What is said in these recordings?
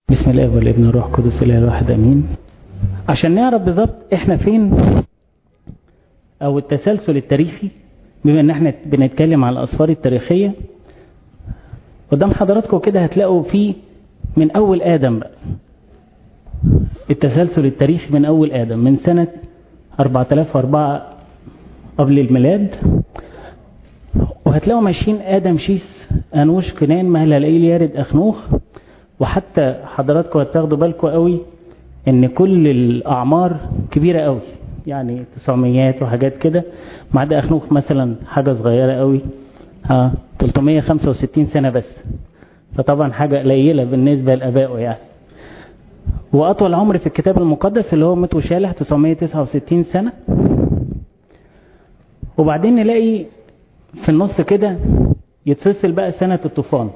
بسم الله والابن والروح القدس الاله الواحد امين عشان نعرف بالظبط احنا فين او التسلسل التاريخي بما ان احنا بنتكلم على الاسفار التاريخيه قدام حضراتكم كده هتلاقوا فيه من اول ادم بقى التسلسل التاريخي من اول ادم من سنه 4004 قبل الميلاد وهتلاقوا ماشيين ادم شيس انوش كنان مهللئيل يارد اخنوخ وحتى حضراتكم هتاخدوا بالكم قوي ان كل الاعمار كبيره قوي يعني 900 وحاجات كده ما عدا اخنوخ مثلا حاجه صغيره قوي ها 365 سنه بس فطبعا حاجه قليله بالنسبه لابائه يعني واطول عمر في الكتاب المقدس اللي هو مت وشالح 969 سنه وبعدين نلاقي في النص كده يتفصل بقى سنه الطوفان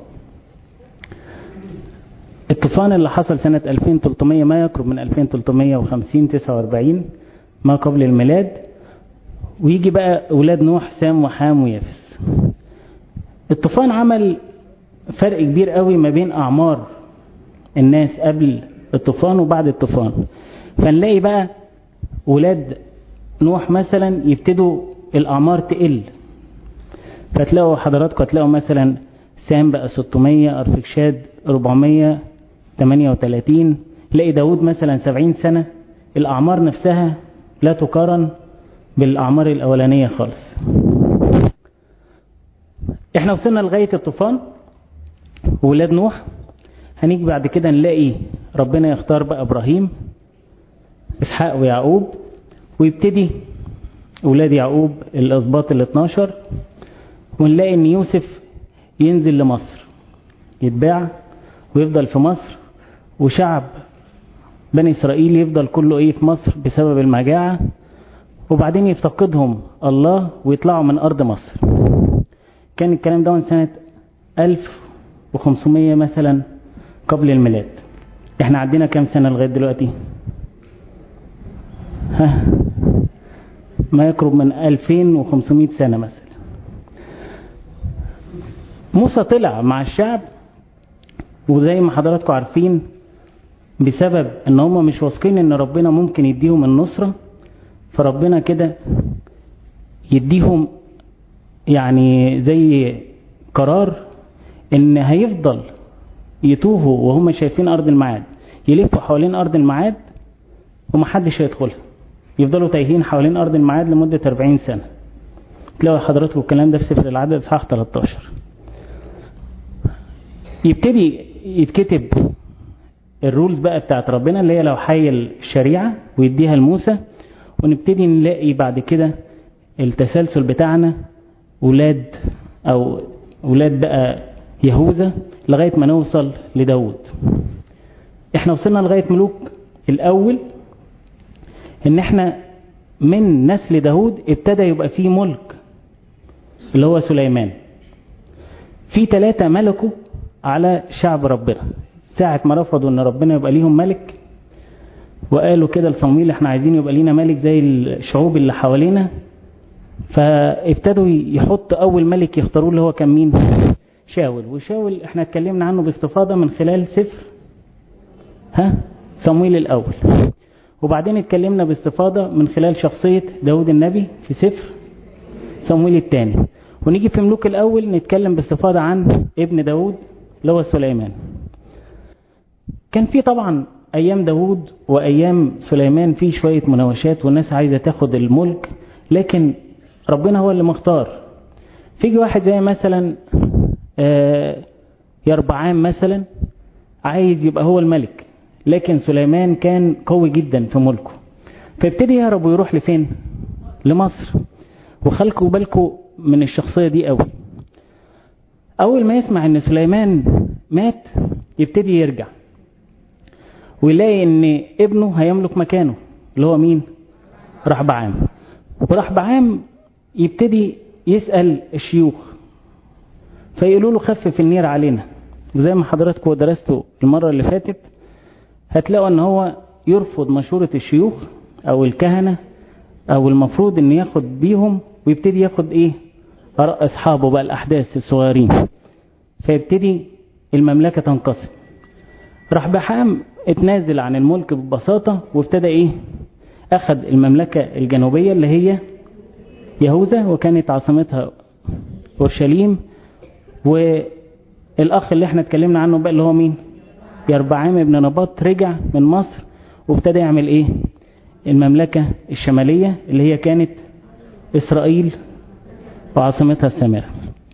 الطوفان اللي حصل سنة 2300 ما يقرب من 2350 49 ما قبل الميلاد ويجي بقى أولاد نوح سام وحام ويافس الطوفان عمل فرق كبير قوي ما بين أعمار الناس قبل الطوفان وبعد الطوفان فنلاقي بقى ولاد نوح مثلا يبتدوا الأعمار تقل فتلاقوا حضراتكم هتلاقوا مثلا سام بقى 600 أرفكشاد 400 38 تلاقي داود مثلا 70 سنة الأعمار نفسها لا تقارن بالأعمار الأولانية خالص احنا وصلنا لغاية الطوفان ولاد نوح هنيجي بعد كده نلاقي ربنا يختار بقى إبراهيم إسحاق ويعقوب ويبتدي أولاد يعقوب الأسباط ال 12 ونلاقي إن يوسف ينزل لمصر يتباع ويفضل في مصر وشعب بني إسرائيل يفضل كله إيه في مصر بسبب المجاعة وبعدين يفتقدهم الله ويطلعوا من أرض مصر كان الكلام ده من سنة 1500 مثلا قبل الميلاد احنا عدينا كام سنة لغاية دلوقتي ها ما يقرب من 2500 سنة مثلا موسى طلع مع الشعب وزي ما حضراتكم عارفين بسبب ان هم مش واثقين ان ربنا ممكن يديهم النصرة فربنا كده يديهم يعني زي قرار ان هيفضل يتوهوا وهم شايفين ارض الميعاد يلفوا حوالين ارض الميعاد ومحدش هيدخلها يفضلوا تايهين حوالين ارض الميعاد لمدة 40 سنة تلاقوا حضراتكم الكلام ده في سفر العدد اصحاح 13 يبتدي يتكتب الرولز بقى بتاعت ربنا اللي هي لو حي الشريعة ويديها لموسى ونبتدي نلاقي بعد كده التسلسل بتاعنا ولاد او ولاد بقى يهوذا لغاية ما نوصل لداود احنا وصلنا لغاية ملوك الاول ان احنا من نسل داود ابتدى يبقى فيه ملك اللي هو سليمان في ثلاثة ملكوا على شعب ربنا ساعة ما رفضوا ان ربنا يبقى ليهم ملك وقالوا كده لصمويل احنا عايزين يبقى لينا ملك زي الشعوب اللي حوالينا فابتدوا يحط اول ملك يختاروه اللي هو كان مين شاول وشاول احنا اتكلمنا عنه باستفاضة من خلال سفر ها صمويل الاول وبعدين اتكلمنا باستفاضة من خلال شخصية داود النبي في سفر صمويل الثاني ونيجي في ملوك الاول نتكلم باستفاضة عن ابن داود اللي هو سليمان كان في طبعا ايام داود وايام سليمان في شوية مناوشات والناس عايزة تاخد الملك لكن ربنا هو اللي مختار فيجي واحد زي مثلا يربعام مثلا عايز يبقى هو الملك لكن سليمان كان قوي جدا في ملكه فابتدي يهرب ويروح لفين لمصر وخلقوا بالكم من الشخصية دي قوي اول ما يسمع ان سليمان مات يبتدي يرجع ويلاقي ان ابنه هيملك مكانه اللي هو مين رحبعام ورحبعام يبتدي يسأل الشيوخ فيقولوا له خفف النير علينا وزي ما حضراتكم درستوا المرة اللي فاتت هتلاقوا ان هو يرفض مشورة الشيوخ او الكهنة او المفروض ان ياخد بيهم ويبتدي ياخد ايه اراء اصحابه بقى الاحداث الصغيرين فيبتدي المملكة تنقسم راح بحام اتنازل عن الملك ببساطة وابتدى ايه اخذ المملكة الجنوبية اللي هي يهوذا وكانت عاصمتها اورشليم والاخ اللي احنا اتكلمنا عنه بقى اللي هو مين يربعام بن نباط رجع من مصر وابتدى يعمل ايه المملكة الشمالية اللي هي كانت اسرائيل وعاصمتها السامرة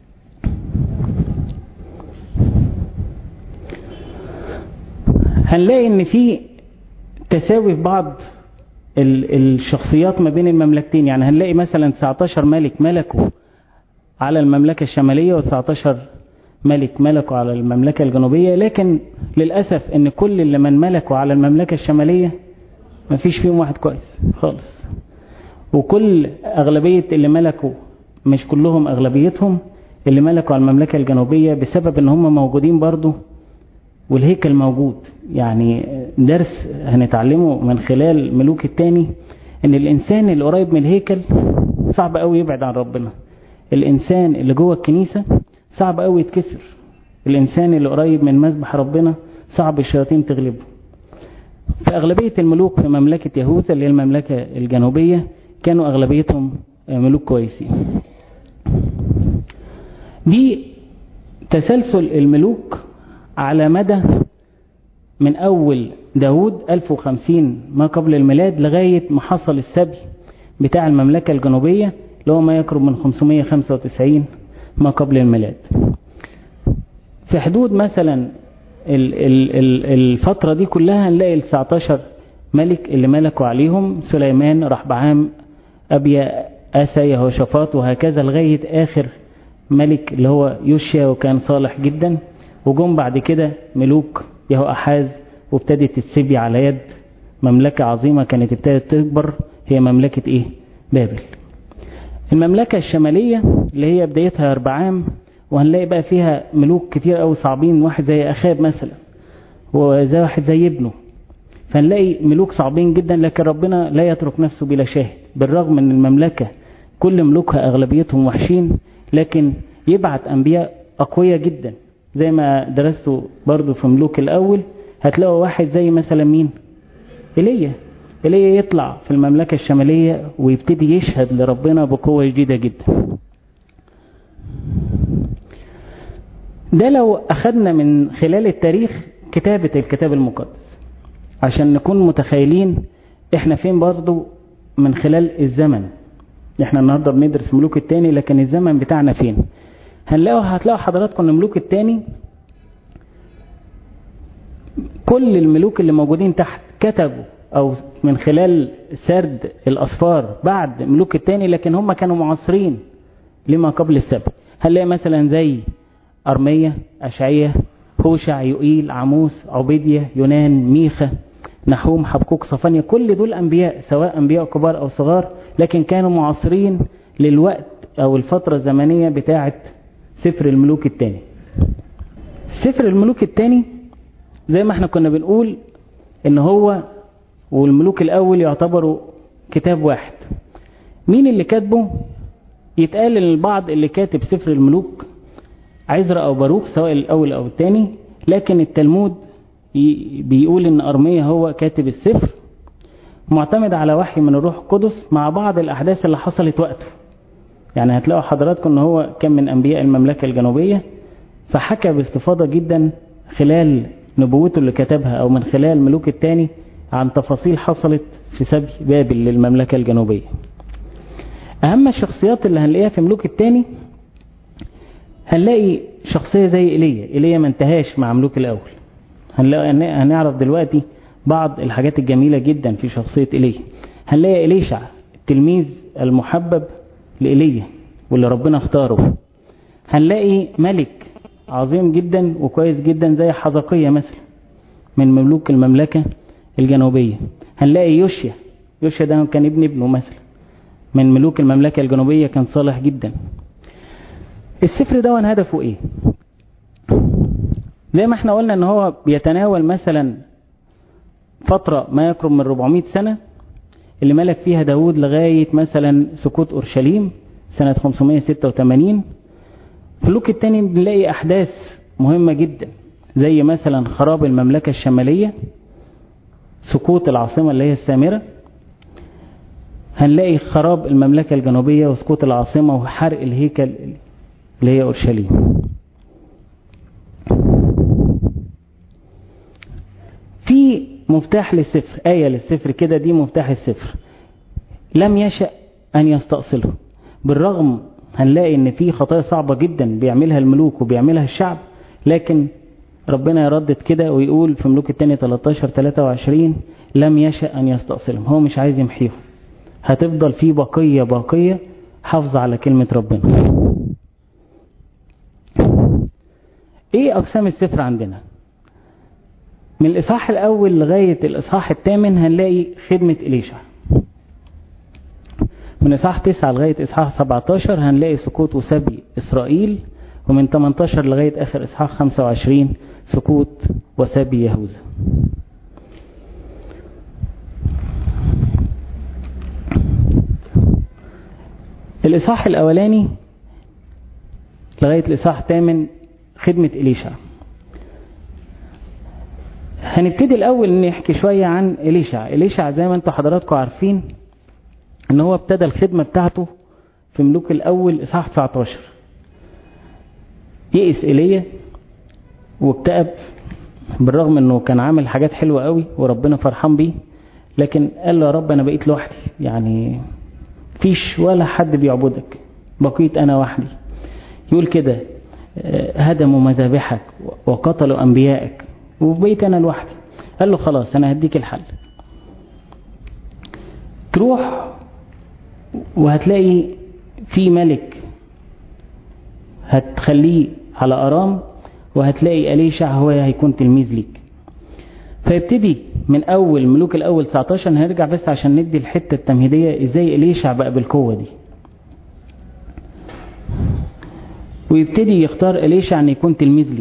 هنلاقي ان في تساوي في بعض الشخصيات ما بين المملكتين يعني هنلاقي مثلا 19 ملك ملكوا على المملكة الشمالية و19 ملك ملكوا على المملكة الجنوبية لكن للأسف ان كل اللي من ملكوا على المملكة الشمالية ما فيش فيهم واحد كويس خالص وكل أغلبية اللي ملكوا مش كلهم أغلبيتهم اللي ملكوا على المملكة الجنوبية بسبب ان هم موجودين برضو والهيكل موجود يعني درس هنتعلمه من خلال ملوك التاني ان الانسان اللي قريب من الهيكل صعب قوي يبعد عن ربنا الانسان اللي جوه الكنيسة صعب قوي يتكسر الانسان اللي قريب من مذبح ربنا صعب الشياطين تغلبه في اغلبية الملوك في مملكة يهوذا اللي هي المملكة الجنوبية كانوا اغلبيتهم ملوك كويسين دي تسلسل الملوك على مدى من أول داود 1050 ما قبل الميلاد لغاية ما حصل السبي بتاع المملكة الجنوبية اللي هو ما يقرب من 595 ما قبل الميلاد في حدود مثلا الفترة دي كلها هنلاقي ال 19 ملك اللي ملكوا عليهم سليمان رحبعام أبيا آسا يهوشافاط وهكذا لغاية آخر ملك اللي هو يوشيا وكان صالح جدا وجم بعد كده ملوك يهو أحاز وابتدت السبي على يد مملكة عظيمة كانت ابتدت تكبر هي مملكة ايه بابل المملكة الشمالية اللي هي بدايتها أربعام وهنلاقي بقى فيها ملوك كتير قوي صعبين واحد زي أخاب مثلا وزي واحد زي ابنه فنلاقي ملوك صعبين جدا لكن ربنا لا يترك نفسه بلا شاهد بالرغم من المملكة كل ملوكها أغلبيتهم وحشين لكن يبعت أنبياء أقوياء جدا زي ما درستوا برضو في ملوك الأول هتلاقوا واحد زي مثلا مين إيليا إيليا يطلع في المملكة الشمالية ويبتدي يشهد لربنا بقوة جديدة جدا ده لو أخذنا من خلال التاريخ كتابة الكتاب المقدس عشان نكون متخيلين احنا فين برضو من خلال الزمن احنا النهاردة بندرس ملوك التاني لكن الزمن بتاعنا فين هنلاقوا هتلاقوا حضراتكم الملوك التاني كل الملوك اللي موجودين تحت كتبوا او من خلال سرد الاسفار بعد ملوك التاني لكن هم كانوا معاصرين لما قبل السبت هنلاقي مثلا زي ارمية اشعية هوشع يوئيل عموس عبيدية يونان ميخا نحوم حبكوك صفانيا كل دول انبياء سواء انبياء كبار او صغار لكن كانوا معاصرين للوقت او الفترة الزمنية بتاعة سفر الملوك الثاني سفر الملوك الثاني زي ما احنا كنا بنقول ان هو والملوك الاول يعتبروا كتاب واحد مين اللي كاتبه يتقال للبعض اللي كاتب سفر الملوك عزرا او باروخ سواء الاول او الثاني لكن التلمود بيقول ان ارميا هو كاتب السفر معتمد على وحي من الروح القدس مع بعض الاحداث اللي حصلت وقته يعني هتلاقوا حضراتكم ان هو كان من انبياء المملكة الجنوبية فحكى باستفاضة جدا خلال نبوته اللي كتبها او من خلال ملوك التاني عن تفاصيل حصلت في سبي بابل للمملكة الجنوبية اهم الشخصيات اللي هنلاقيها في ملوك التاني هنلاقي شخصية زي ايليا ايليا ما انتهاش مع ملوك الاول هنلاقي هنعرف دلوقتي بعض الحاجات الجميلة جدا في شخصية ايليا هنلاقي إليشع التلميذ المحبب لإيليا واللي ربنا اختاره هنلاقي ملك عظيم جدا وكويس جدا زي حزقية مثلا من مملوك المملكة الجنوبية هنلاقي يوشيا يوشيا ده كان ابن ابنه مثلا من ملوك المملكة الجنوبية كان صالح جدا السفر ده هدفه ايه زي ما احنا قلنا ان هو بيتناول مثلا فترة ما يقرب من 400 سنة اللي ملك فيها داود لغاية مثلا سقوط أورشليم سنة 586 في اللوك التاني بنلاقي أحداث مهمة جدا زي مثلا خراب المملكة الشمالية سقوط العاصمة اللي هي السامرة هنلاقي خراب المملكة الجنوبية وسقوط العاصمة وحرق الهيكل اللي هي أورشليم في مفتاح للسفر آية للسفر كده دي مفتاح السفر لم يشأ أن يستأصله بالرغم هنلاقي ان في خطايا صعبة جدا بيعملها الملوك وبيعملها الشعب لكن ربنا يردد كده ويقول في ملوك الثانية 13 23 لم يشأ أن يستأصلهم هو مش عايز يمحيهم هتفضل في بقية باقية حافظة على كلمة ربنا ايه اقسام السفر عندنا من الاصحاح الاول لغاية الاصحاح الثامن هنلاقي خدمة اليشع من اصحاح 9 لغاية اصحاح 17 هنلاقي سقوط وسبي اسرائيل ومن 18 لغاية اخر اصحاح 25 سقوط وسبي يهوذا الاصحاح الاولاني لغاية الاصحاح الثامن خدمة إليشع هنبتدي الأول نحكي شوية عن إليشع إليشع زي ما انتم حضراتكم عارفين ان هو ابتدى الخدمة بتاعته في ملوك الأول إصحاح 19 يئس إيليا واكتئب بالرغم انه كان عامل حاجات حلوة قوي وربنا فرحان بيه لكن قال له يا رب انا بقيت لوحدي يعني فيش ولا حد بيعبدك بقيت انا وحدي يقول كده هدموا مذابحك وقتلوا أنبيائك وبقيت أنا لوحدي قال له خلاص أنا هديك الحل تروح وهتلاقي في ملك هتخليه على أرام وهتلاقي أليشع هو هيكون تلميذ ليك فيبتدي من أول ملوك الأول 19 هنرجع بس عشان ندي الحتة التمهيدية إزاي أليشع بقى بالقوة دي ويبتدي يختار إليشع أن يكون تلميذ لي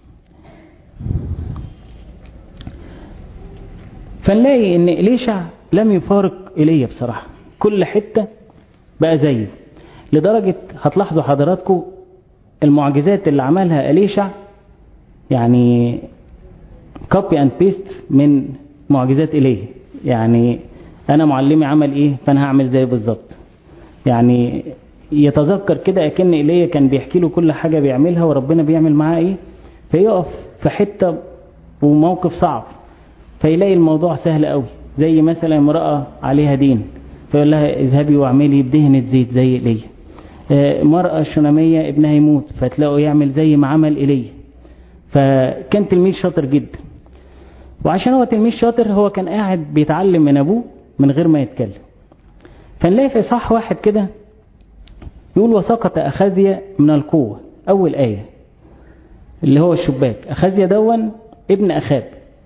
فنلاقي أن إليشع لم يفارق إليه بصراحة كل حتة بقى زيه لدرجة هتلاحظوا حضراتكم المعجزات اللي عملها إليشع يعني كوبي اند بيست من معجزات إليه يعني أنا معلمي عمل إيه فأنا هعمل زيه بالظبط يعني يتذكر كده أكن إيليا كان بيحكي له كل حاجة بيعملها وربنا بيعمل معاه إيه فيقف في حتة وموقف صعب فيلاقي الموضوع سهل قوي زي مثلا امرأة عليها دين فيقول لها اذهبي واعملي بدهنة زيت زي إيليا مرأة شنامية ابنها يموت فتلاقوا يعمل زي ما عمل إيليا فكان تلميذ شاطر جدا وعشان هو تلميذ شاطر هو كان قاعد بيتعلم من أبوه من غير ما يتكلم فنلاقي في صح واحد كده يقول وسقط أخذية من القوة أول آية اللي هو الشباك أخذية دون ابن أخاب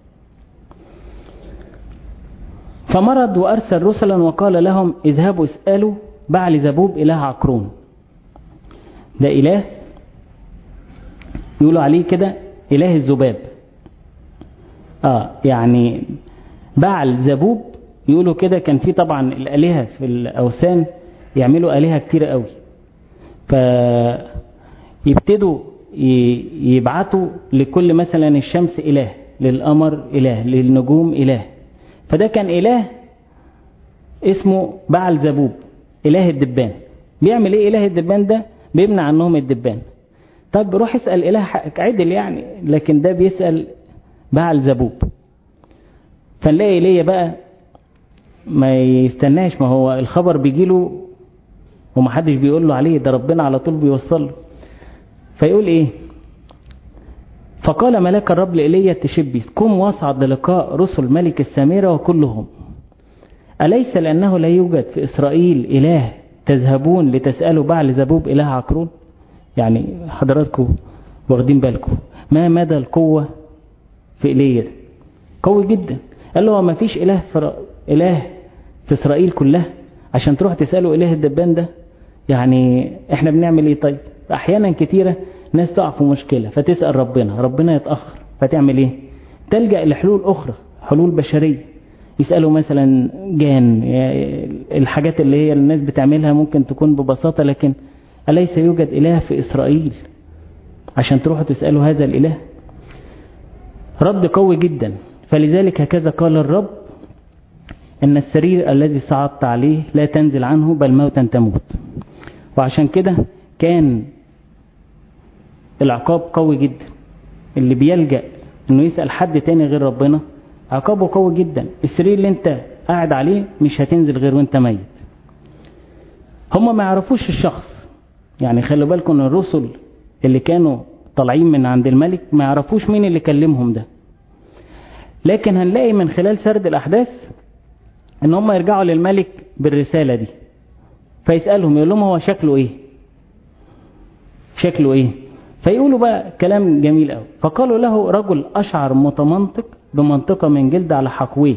فمرض وأرسل رسلا وقال لهم اذهبوا اسألوا بعل زبوب إله عقرون ده إله يقولوا عليه كده إله الذباب آه يعني بعل زبوب يقولوا كده كان في طبعا الآلهة في الأوثان يعملوا آلهة كتير قوي فيبتدوا يبعتوا لكل مثلا الشمس إله للقمر إله للنجوم إله فده كان إله اسمه بعل زبوب إله الدبان بيعمل إيه إله الدبان ده بيمنع عنهم الدبان طب روح اسأل إله عدل يعني لكن ده بيسأل بعل زبوب فنلاقي ليا بقى ما يستناش ما هو الخبر بيجيله ومحدش بيقول له عليه ده ربنا على طول بيوصل له فيقول ايه فقال ملاك الرب لإيليا التشبي قم واصعد للقاء رسل ملك السامرة وكلهم أليس لأنه لا يوجد في إسرائيل إله تذهبون لتسألوا بعل زبوب إله عقرون يعني حضراتكم واخدين بالكم ما مدى القوة في إيليا قوي جدا قال له ما فيش إله في إله في إسرائيل كلها عشان تروح تسأله إله الدبان ده يعني إحنا بنعمل إيه طيب أحيانا كتيرة ناس تقع في مشكلة فتسأل ربنا ربنا يتأخر فتعمل إيه تلجأ لحلول أخرى حلول بشرية يسألوا مثلا جان الحاجات اللي هي الناس بتعملها ممكن تكون ببساطة لكن أليس يوجد إله في إسرائيل عشان تروحوا تسألوا هذا الإله رد قوي جدا فلذلك هكذا قال الرب ان السرير الذي صعدت عليه لا تنزل عنه بل موتا تموت وعشان كده كان العقاب قوي جدا اللي بيلجأ انه يسأل حد تاني غير ربنا عقابه قوي جدا السرير اللي انت قاعد عليه مش هتنزل غير وانت ميت هم ما يعرفوش الشخص يعني خلوا بالكم ان الرسل اللي كانوا طالعين من عند الملك ما يعرفوش مين اللي كلمهم ده لكن هنلاقي من خلال سرد الاحداث ان هم يرجعوا للملك بالرسالة دي فيسألهم يقول لهم هو شكله ايه شكله ايه فيقولوا بقى كلام جميل قوي فقالوا له رجل اشعر متمنطق بمنطقة من جلد على حقويه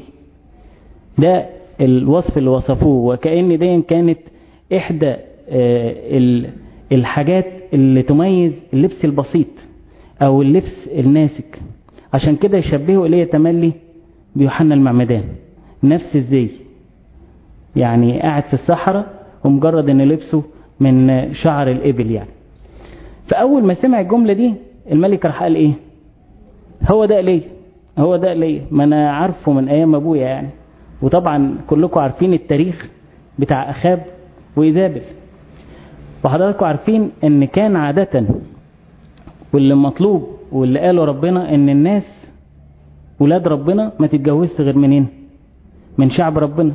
ده الوصف اللي وصفوه وكأن دي كانت احدى الحاجات اللي تميز اللبس البسيط او اللبس الناسك عشان كده يشبهوا اليه تملي بيوحنا المعمدان نفس الزي يعني قاعد في الصحراء ومجرد ان لبسه من شعر الابل يعني فاول ما سمع الجملة دي الملك راح قال ايه هو ده ليه هو ده ليه ما انا عارفه من ايام ابويا يعني وطبعا كلكم عارفين التاريخ بتاع اخاب وايزابل وحضراتكم عارفين ان كان عادة واللي مطلوب واللي قاله ربنا ان الناس ولاد ربنا ما تتجوزش غير منين من شعب ربنا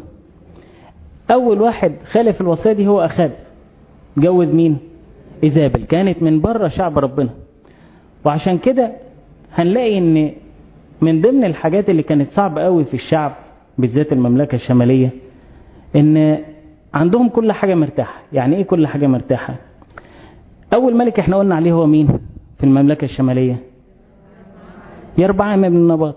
اول واحد خالف الوصية دي هو اخاب جوز مين ايزابل كانت من بره شعب ربنا وعشان كده هنلاقي ان من ضمن الحاجات اللي كانت صعبة قوي في الشعب بالذات المملكة الشمالية ان عندهم كل حاجة مرتاحة يعني ايه كل حاجة مرتاحة اول ملك احنا قلنا عليه هو مين في المملكة الشمالية يربعام بن النباط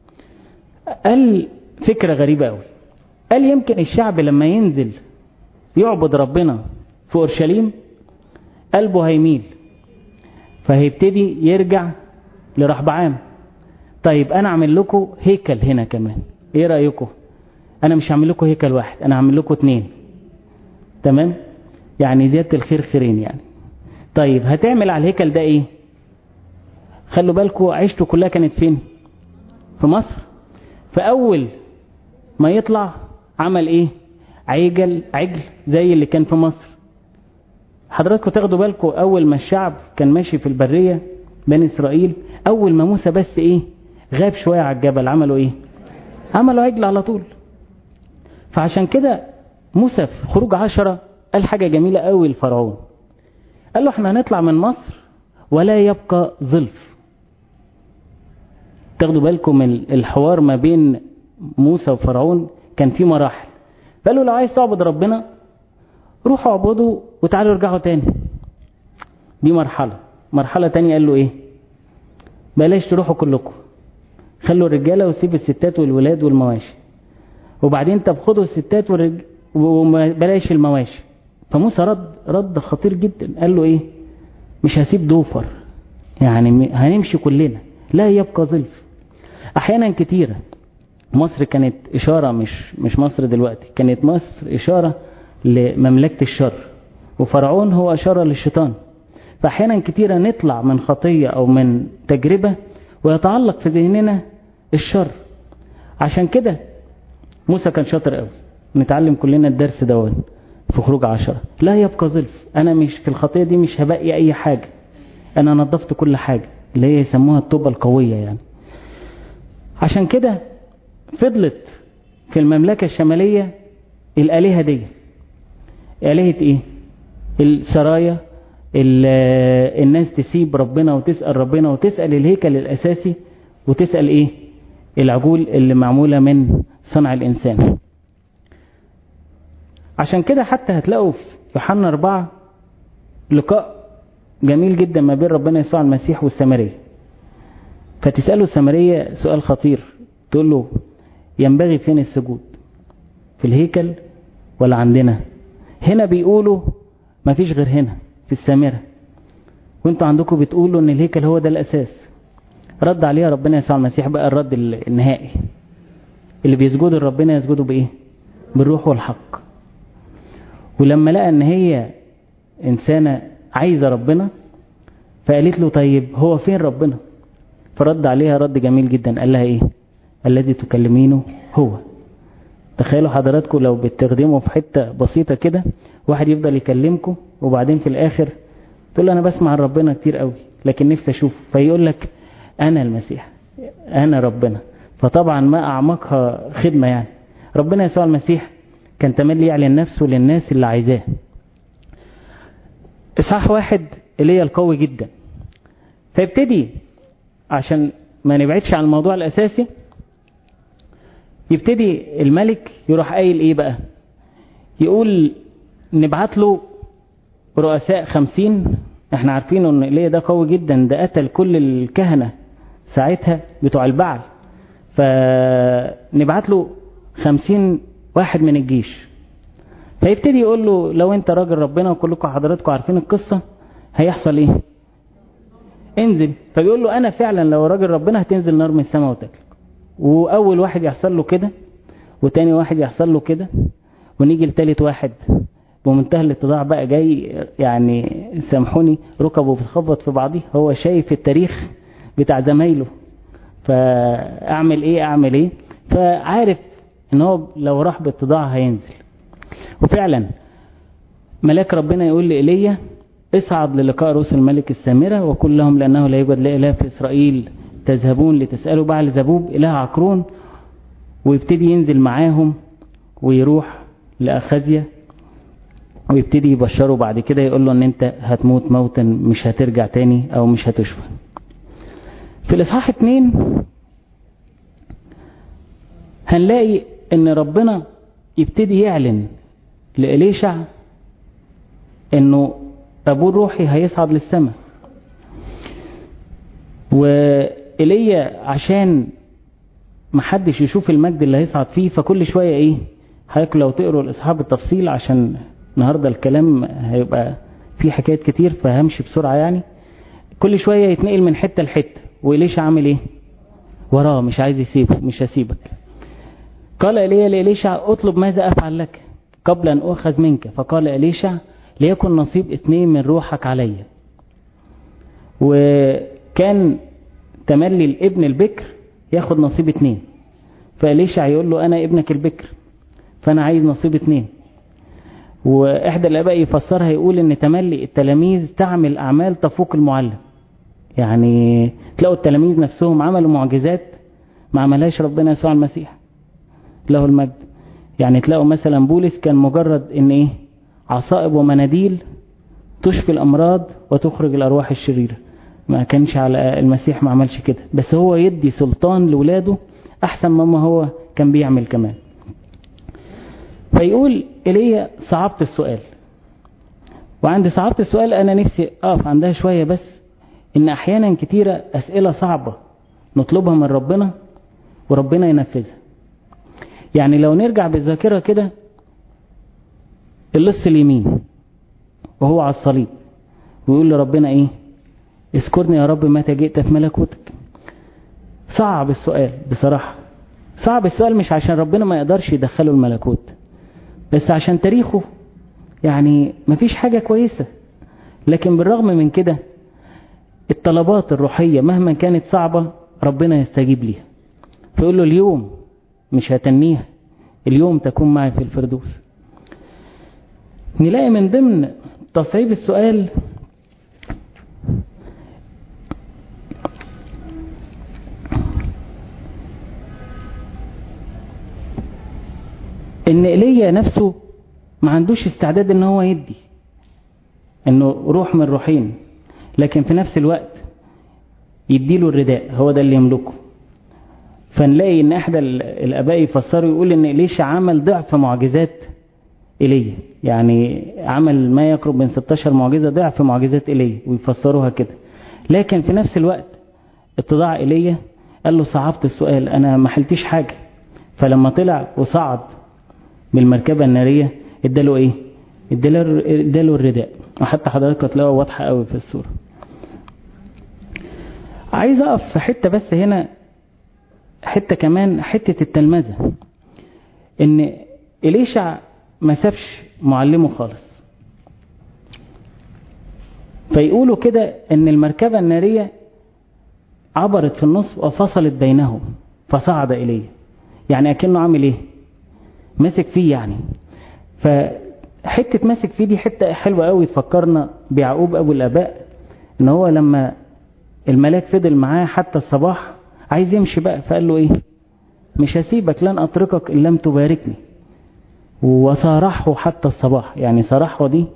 قال فكرة غريبة قوي قال يمكن الشعب لما ينزل يعبد ربنا في اورشليم قلبه هيميل فهيبتدي يرجع لرحبعام طيب انا اعمل لكم هيكل هنا كمان ايه رأيكم انا مش هعمل لكم هيكل واحد انا هعمل لكم اتنين تمام يعني زيادة الخير خيرين يعني طيب هتعمل على الهيكل ده ايه خلوا بالكم عيشته كلها كانت فين في مصر فاول ما يطلع عمل ايه عجل عجل زي اللي كان في مصر حضراتكم تاخدوا بالكم اول ما الشعب كان ماشي في البرية بني اسرائيل اول ما موسى بس ايه غاب شوية على الجبل عملوا ايه عملوا عجل على طول فعشان كده موسى في خروج عشرة قال حاجة جميلة قوي لفرعون قال له احنا هنطلع من مصر ولا يبقى ظلف تاخدوا بالكم الحوار ما بين موسى وفرعون كان في مراحل فقالوا لو عايز تعبد ربنا روحوا اعبدوا وتعالوا ارجعوا تاني دي مرحلة مرحلة تانية قال له ايه بلاش تروحوا كلكم خلوا الرجالة وسيب الستات والولاد والمواشي وبعدين طب خدوا الستات والرج... وبلاش المواشي فموسى رد رد خطير جدا قال له ايه مش هسيب دوفر يعني هنمشي كلنا لا يبقى ظلف احيانا كتيرة مصر كانت اشارة مش مش مصر دلوقتي كانت مصر اشارة لمملكة الشر وفرعون هو اشارة للشيطان فاحيانا كتيرة نطلع من خطية او من تجربة ويتعلق في ذهننا الشر عشان كده موسى كان شاطر قوي نتعلم كلنا الدرس دون في خروج عشرة لا يبقى ظلف انا مش في الخطية دي مش هبقي اي حاجة انا نظفت كل حاجة اللي هي يسموها التوبة القوية يعني عشان كده فضلت في المملكة الشمالية الآلهة دي آلهة ايه السرايا الناس تسيب ربنا وتسأل ربنا وتسأل الهيكل الأساسي وتسأل ايه العجول اللي معمولة من صنع الإنسان عشان كده حتى هتلاقوا في يوحنا أربعة لقاء جميل جدا ما بين ربنا يسوع المسيح والسامرية فتسأله السامرية سؤال خطير تقول له ينبغي فين السجود في الهيكل ولا عندنا هنا بيقولوا ما فيش غير هنا في السامرة وانتوا عندكم بتقولوا ان الهيكل هو ده الاساس رد عليها ربنا يسوع المسيح بقى الرد النهائي اللي بيسجدوا لربنا يسجدوا بايه بالروح والحق ولما لقى ان هي انسانة عايزة ربنا فقالت له طيب هو فين ربنا فرد عليها رد جميل جدا قال لها ايه الذي تكلمينه هو تخيلوا حضراتكم لو بتخدموا في حتة بسيطة كده واحد يفضل يكلمكم وبعدين في الاخر تقول له انا بسمع عن ربنا كتير قوي لكن نفسي اشوف فيقول لك انا المسيح انا ربنا فطبعا ما اعمقها خدمة يعني ربنا يسوع المسيح كان تملي يعلن نفسه للناس اللي عايزاه اصحاح واحد اللي هي القوي جدا فيبتدي عشان ما نبعدش عن الموضوع الاساسي يبتدي الملك يروح قايل ايه بقى يقول نبعت له رؤساء خمسين احنا عارفين ان ايليا ده قوي جدا ده قتل كل الكهنة ساعتها بتوع البعل فنبعت له خمسين واحد من الجيش فيبتدي يقول له لو انت راجل ربنا وكلكم حضراتكم عارفين القصة هيحصل ايه انزل فبيقول له انا فعلا لو راجل ربنا هتنزل نار من السماء وتاكلك واول واحد يحصل له كده وتاني واحد يحصل له كده ونيجي لتالت واحد بمنتهى الاتضاع بقى جاي يعني سامحوني ركبه بتخبط في بعضيه هو شايف التاريخ بتاع زمايله فاعمل ايه اعمل ايه فعارف ان هو لو راح باتضاع هينزل وفعلا ملاك ربنا يقول لإيليا اصعد للقاء رسل الملك السامرة وقل لهم لأنه لا يوجد لا إله في إسرائيل تذهبون لتسألوا بعل زبوب إله عقرون ويبتدي ينزل معاهم ويروح لأخازيا ويبتدي يبشره بعد كده يقول له ان انت هتموت موتا مش هترجع تاني او مش هتشفى في الاصحاح اتنين هنلاقي ان ربنا يبتدي يعلن لإليشع انه ابوه الروحي هيصعد للسماء وإيليا عشان محدش يشوف المجد اللي هيصعد فيه فكل شوية ايه حضرتك لو تقروا الاصحاح بالتفصيل عشان النهاردة الكلام هيبقى فيه حكايات كتير فهمشي بسرعة يعني كل شوية يتنقل من حتة لحتة وإليشع عامل ايه وراه مش عايز يسيبه مش هسيبك قال إليا لإليشع اطلب ماذا أفعل لك قبل أن أخذ منك فقال إليشع ليكن نصيب اثنين من روحك علي وكان تملي الابن البكر ياخد نصيب اتنين فإليشع يقول له أنا ابنك البكر فأنا عايز نصيب اتنين وإحدى الآباء يفسرها يقول إن تملي التلاميذ تعمل أعمال تفوق المعلم يعني تلاقوا التلاميذ نفسهم عملوا معجزات ما عملهاش ربنا يسوع المسيح له المجد يعني تلاقوا مثلا بولس كان مجرد ان ايه عصائب ومناديل تشفي الامراض وتخرج الارواح الشريرة ما كانش على المسيح ما عملش كده بس هو يدي سلطان لولاده احسن مما هو كان بيعمل كمان فيقول إلي صعبت السؤال وعند صعبت السؤال انا نفسي اقف عندها شوية بس ان احيانا كتيرة اسئلة صعبة نطلبها من ربنا وربنا ينفذها يعني لو نرجع بالذاكرة كده اللص اليمين وهو على الصليب ويقول لربنا ايه اذكرني يا رب متى جئت في ملكوتك صعب السؤال بصراحة صعب السؤال مش عشان ربنا ما يقدرش يدخله الملكوت بس عشان تاريخه يعني مفيش حاجة كويسة لكن بالرغم من كده الطلبات الروحية مهما كانت صعبة ربنا يستجيب ليها فيقول له اليوم مش هتنيها اليوم تكون معي في الفردوس نلاقي من ضمن تصعيب السؤال ان ايليا نفسه ما عندوش استعداد ان هو يدي انه روح من روحين لكن في نفس الوقت يديله الرداء هو ده اللي يملكه فنلاقي ان احدى الاباء يفسروا يقول ان إليشا عمل ضعف معجزات ايليا يعني عمل ما يقرب من 16 معجزة ضعف معجزات ايليا ويفسروها كده لكن في نفس الوقت اتضاع ايليا قال له صعبت السؤال انا ما حلتش حاجة فلما طلع وصعد بالمركبة النارية اداله ايه اداله اداله الرداء وحتى حضرتك هتلاقوها واضحة قوي في الصورة عايز اقف في حتة بس هنا حتة كمان حتة التلمذة ان إليشع ما سابش معلمه خالص فيقولوا كده ان المركبة النارية عبرت في النص وفصلت بينهم فصعد إليه يعني أكنه عامل إيه ماسك فيه يعني فحتة ماسك فيه دي حتة حلوة قوي تفكرنا بيعقوب أبو الآباء إن هو لما الملاك فضل معاه حتى الصباح عايز يمشي بقى فقال له إيه مش هسيبك لن أتركك إن لم تباركني وصارحه حتى الصباح يعني صارحه دي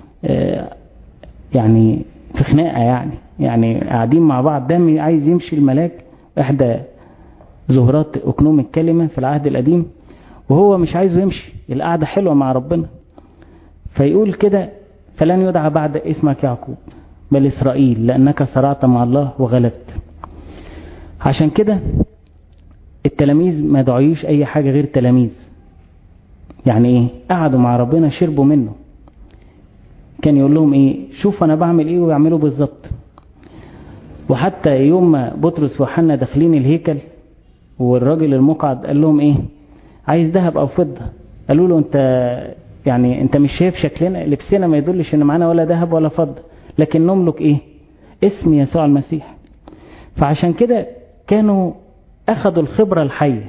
يعني في خناقة يعني يعني قاعدين مع بعض ده عايز يمشي الملاك إحدى زهرات أكنوم الكلمة في العهد القديم وهو مش عايزه يمشي القعدة حلوة مع ربنا فيقول كده فلن يدعى بعد اسمك يعقوب بل إسرائيل لأنك صرعت مع الله وغلبت عشان كده التلاميذ ما دعيوش أي حاجة غير تلاميذ يعني إيه قعدوا مع ربنا شربوا منه كان يقول لهم إيه شوف أنا بعمل إيه ويعملوا بالظبط وحتى يوم ما بطرس وحنا داخلين الهيكل والراجل المقعد قال لهم إيه عايز ذهب أو فضة قالوا له أنت يعني أنت مش شايف شكلنا لبسنا ما يدلش إن معانا ولا ذهب ولا فضة لكن نملك إيه اسم يسوع المسيح فعشان كده كانوا أخذوا الخبرة الحية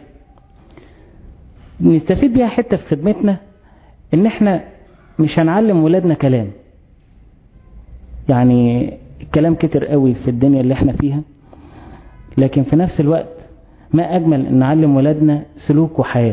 نستفيد بيها حتة في خدمتنا إن إحنا مش هنعلم ولادنا كلام يعني الكلام كتر قوي في الدنيا اللي احنا فيها لكن في نفس الوقت ما أجمل أن نعلم ولادنا سلوك وحياة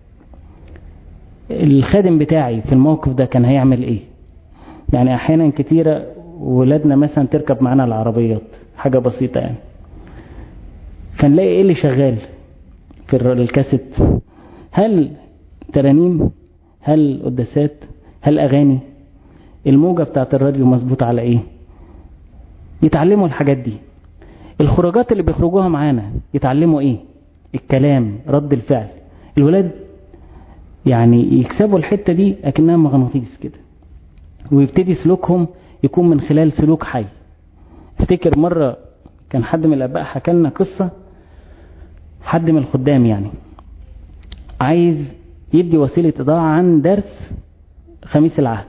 الخادم بتاعي في الموقف ده كان هيعمل ايه يعني احيانا كتيرة ولادنا مثلا تركب معانا العربيات حاجة بسيطة يعني فنلاقي ايه اللي شغال في الكاسيت هل ترانيم هل قداسات هل اغاني الموجة بتاعت الراديو مظبوطة على ايه يتعلموا الحاجات دي الخروجات اللي بيخرجوها معانا يتعلموا ايه الكلام رد الفعل الولاد يعني يكسبوا الحتة دي اكنها مغناطيس كده ويبتدي سلوكهم يكون من خلال سلوك حي افتكر مرة كان حد من الاباء حكى لنا قصة حد من الخدام يعني عايز يدي وسيلة إضاءة عن درس خميس العهد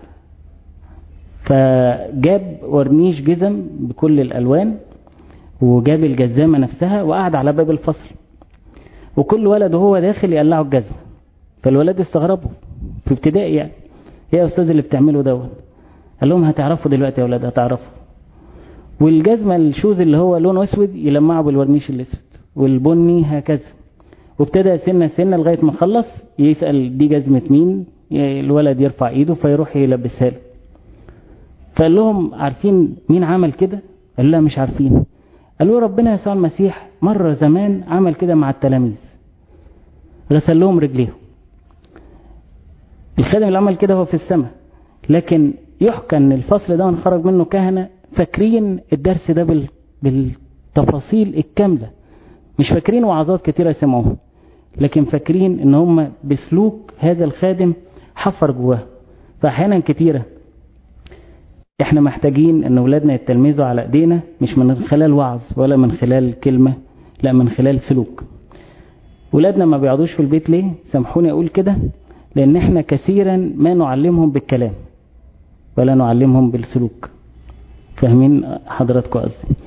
فجاب ورنيش جزم بكل الألوان وجاب الجزامة نفسها وقعد على باب الفصل وكل ولد وهو داخل يقلعه الجزمة فالولاد استغربوا في ابتدائي يعني ايه يا استاذ اللي بتعمله دوت قال لهم هتعرفوا دلوقتي يا ولاد هتعرفوا والجزمة الشوز اللي هو لونه اسود يلمعه بالورنيش الاسود والبني هكذا وابتدى سنة سنة لغاية ما خلص يسأل دي جزمة مين الولد يرفع ايده فيروح يلبسها له فقال لهم عارفين مين عمل كده قال لا مش عارفين قالوا ربنا يسوع المسيح مرة زمان عمل كده مع التلاميذ غسل لهم رجليهم الخادم اللي عمل كده هو في السماء لكن يحكى ان الفصل ده خرج منه كهنة فاكرين الدرس ده بال... بالتفاصيل الكاملة مش فاكرين وعظات كتيرة سمعوها لكن فاكرين ان هم بسلوك هذا الخادم حفر جواه فاحيانا كتيرة احنا محتاجين ان اولادنا يتلمذوا على ايدينا مش من خلال وعظ ولا من خلال كلمة لا من خلال سلوك ولادنا ما بيقعدوش في البيت ليه سامحوني اقول كده لان احنا كثيرا ما نعلمهم بالكلام ولا نعلمهم بالسلوك فاهمين حضراتكم قصدي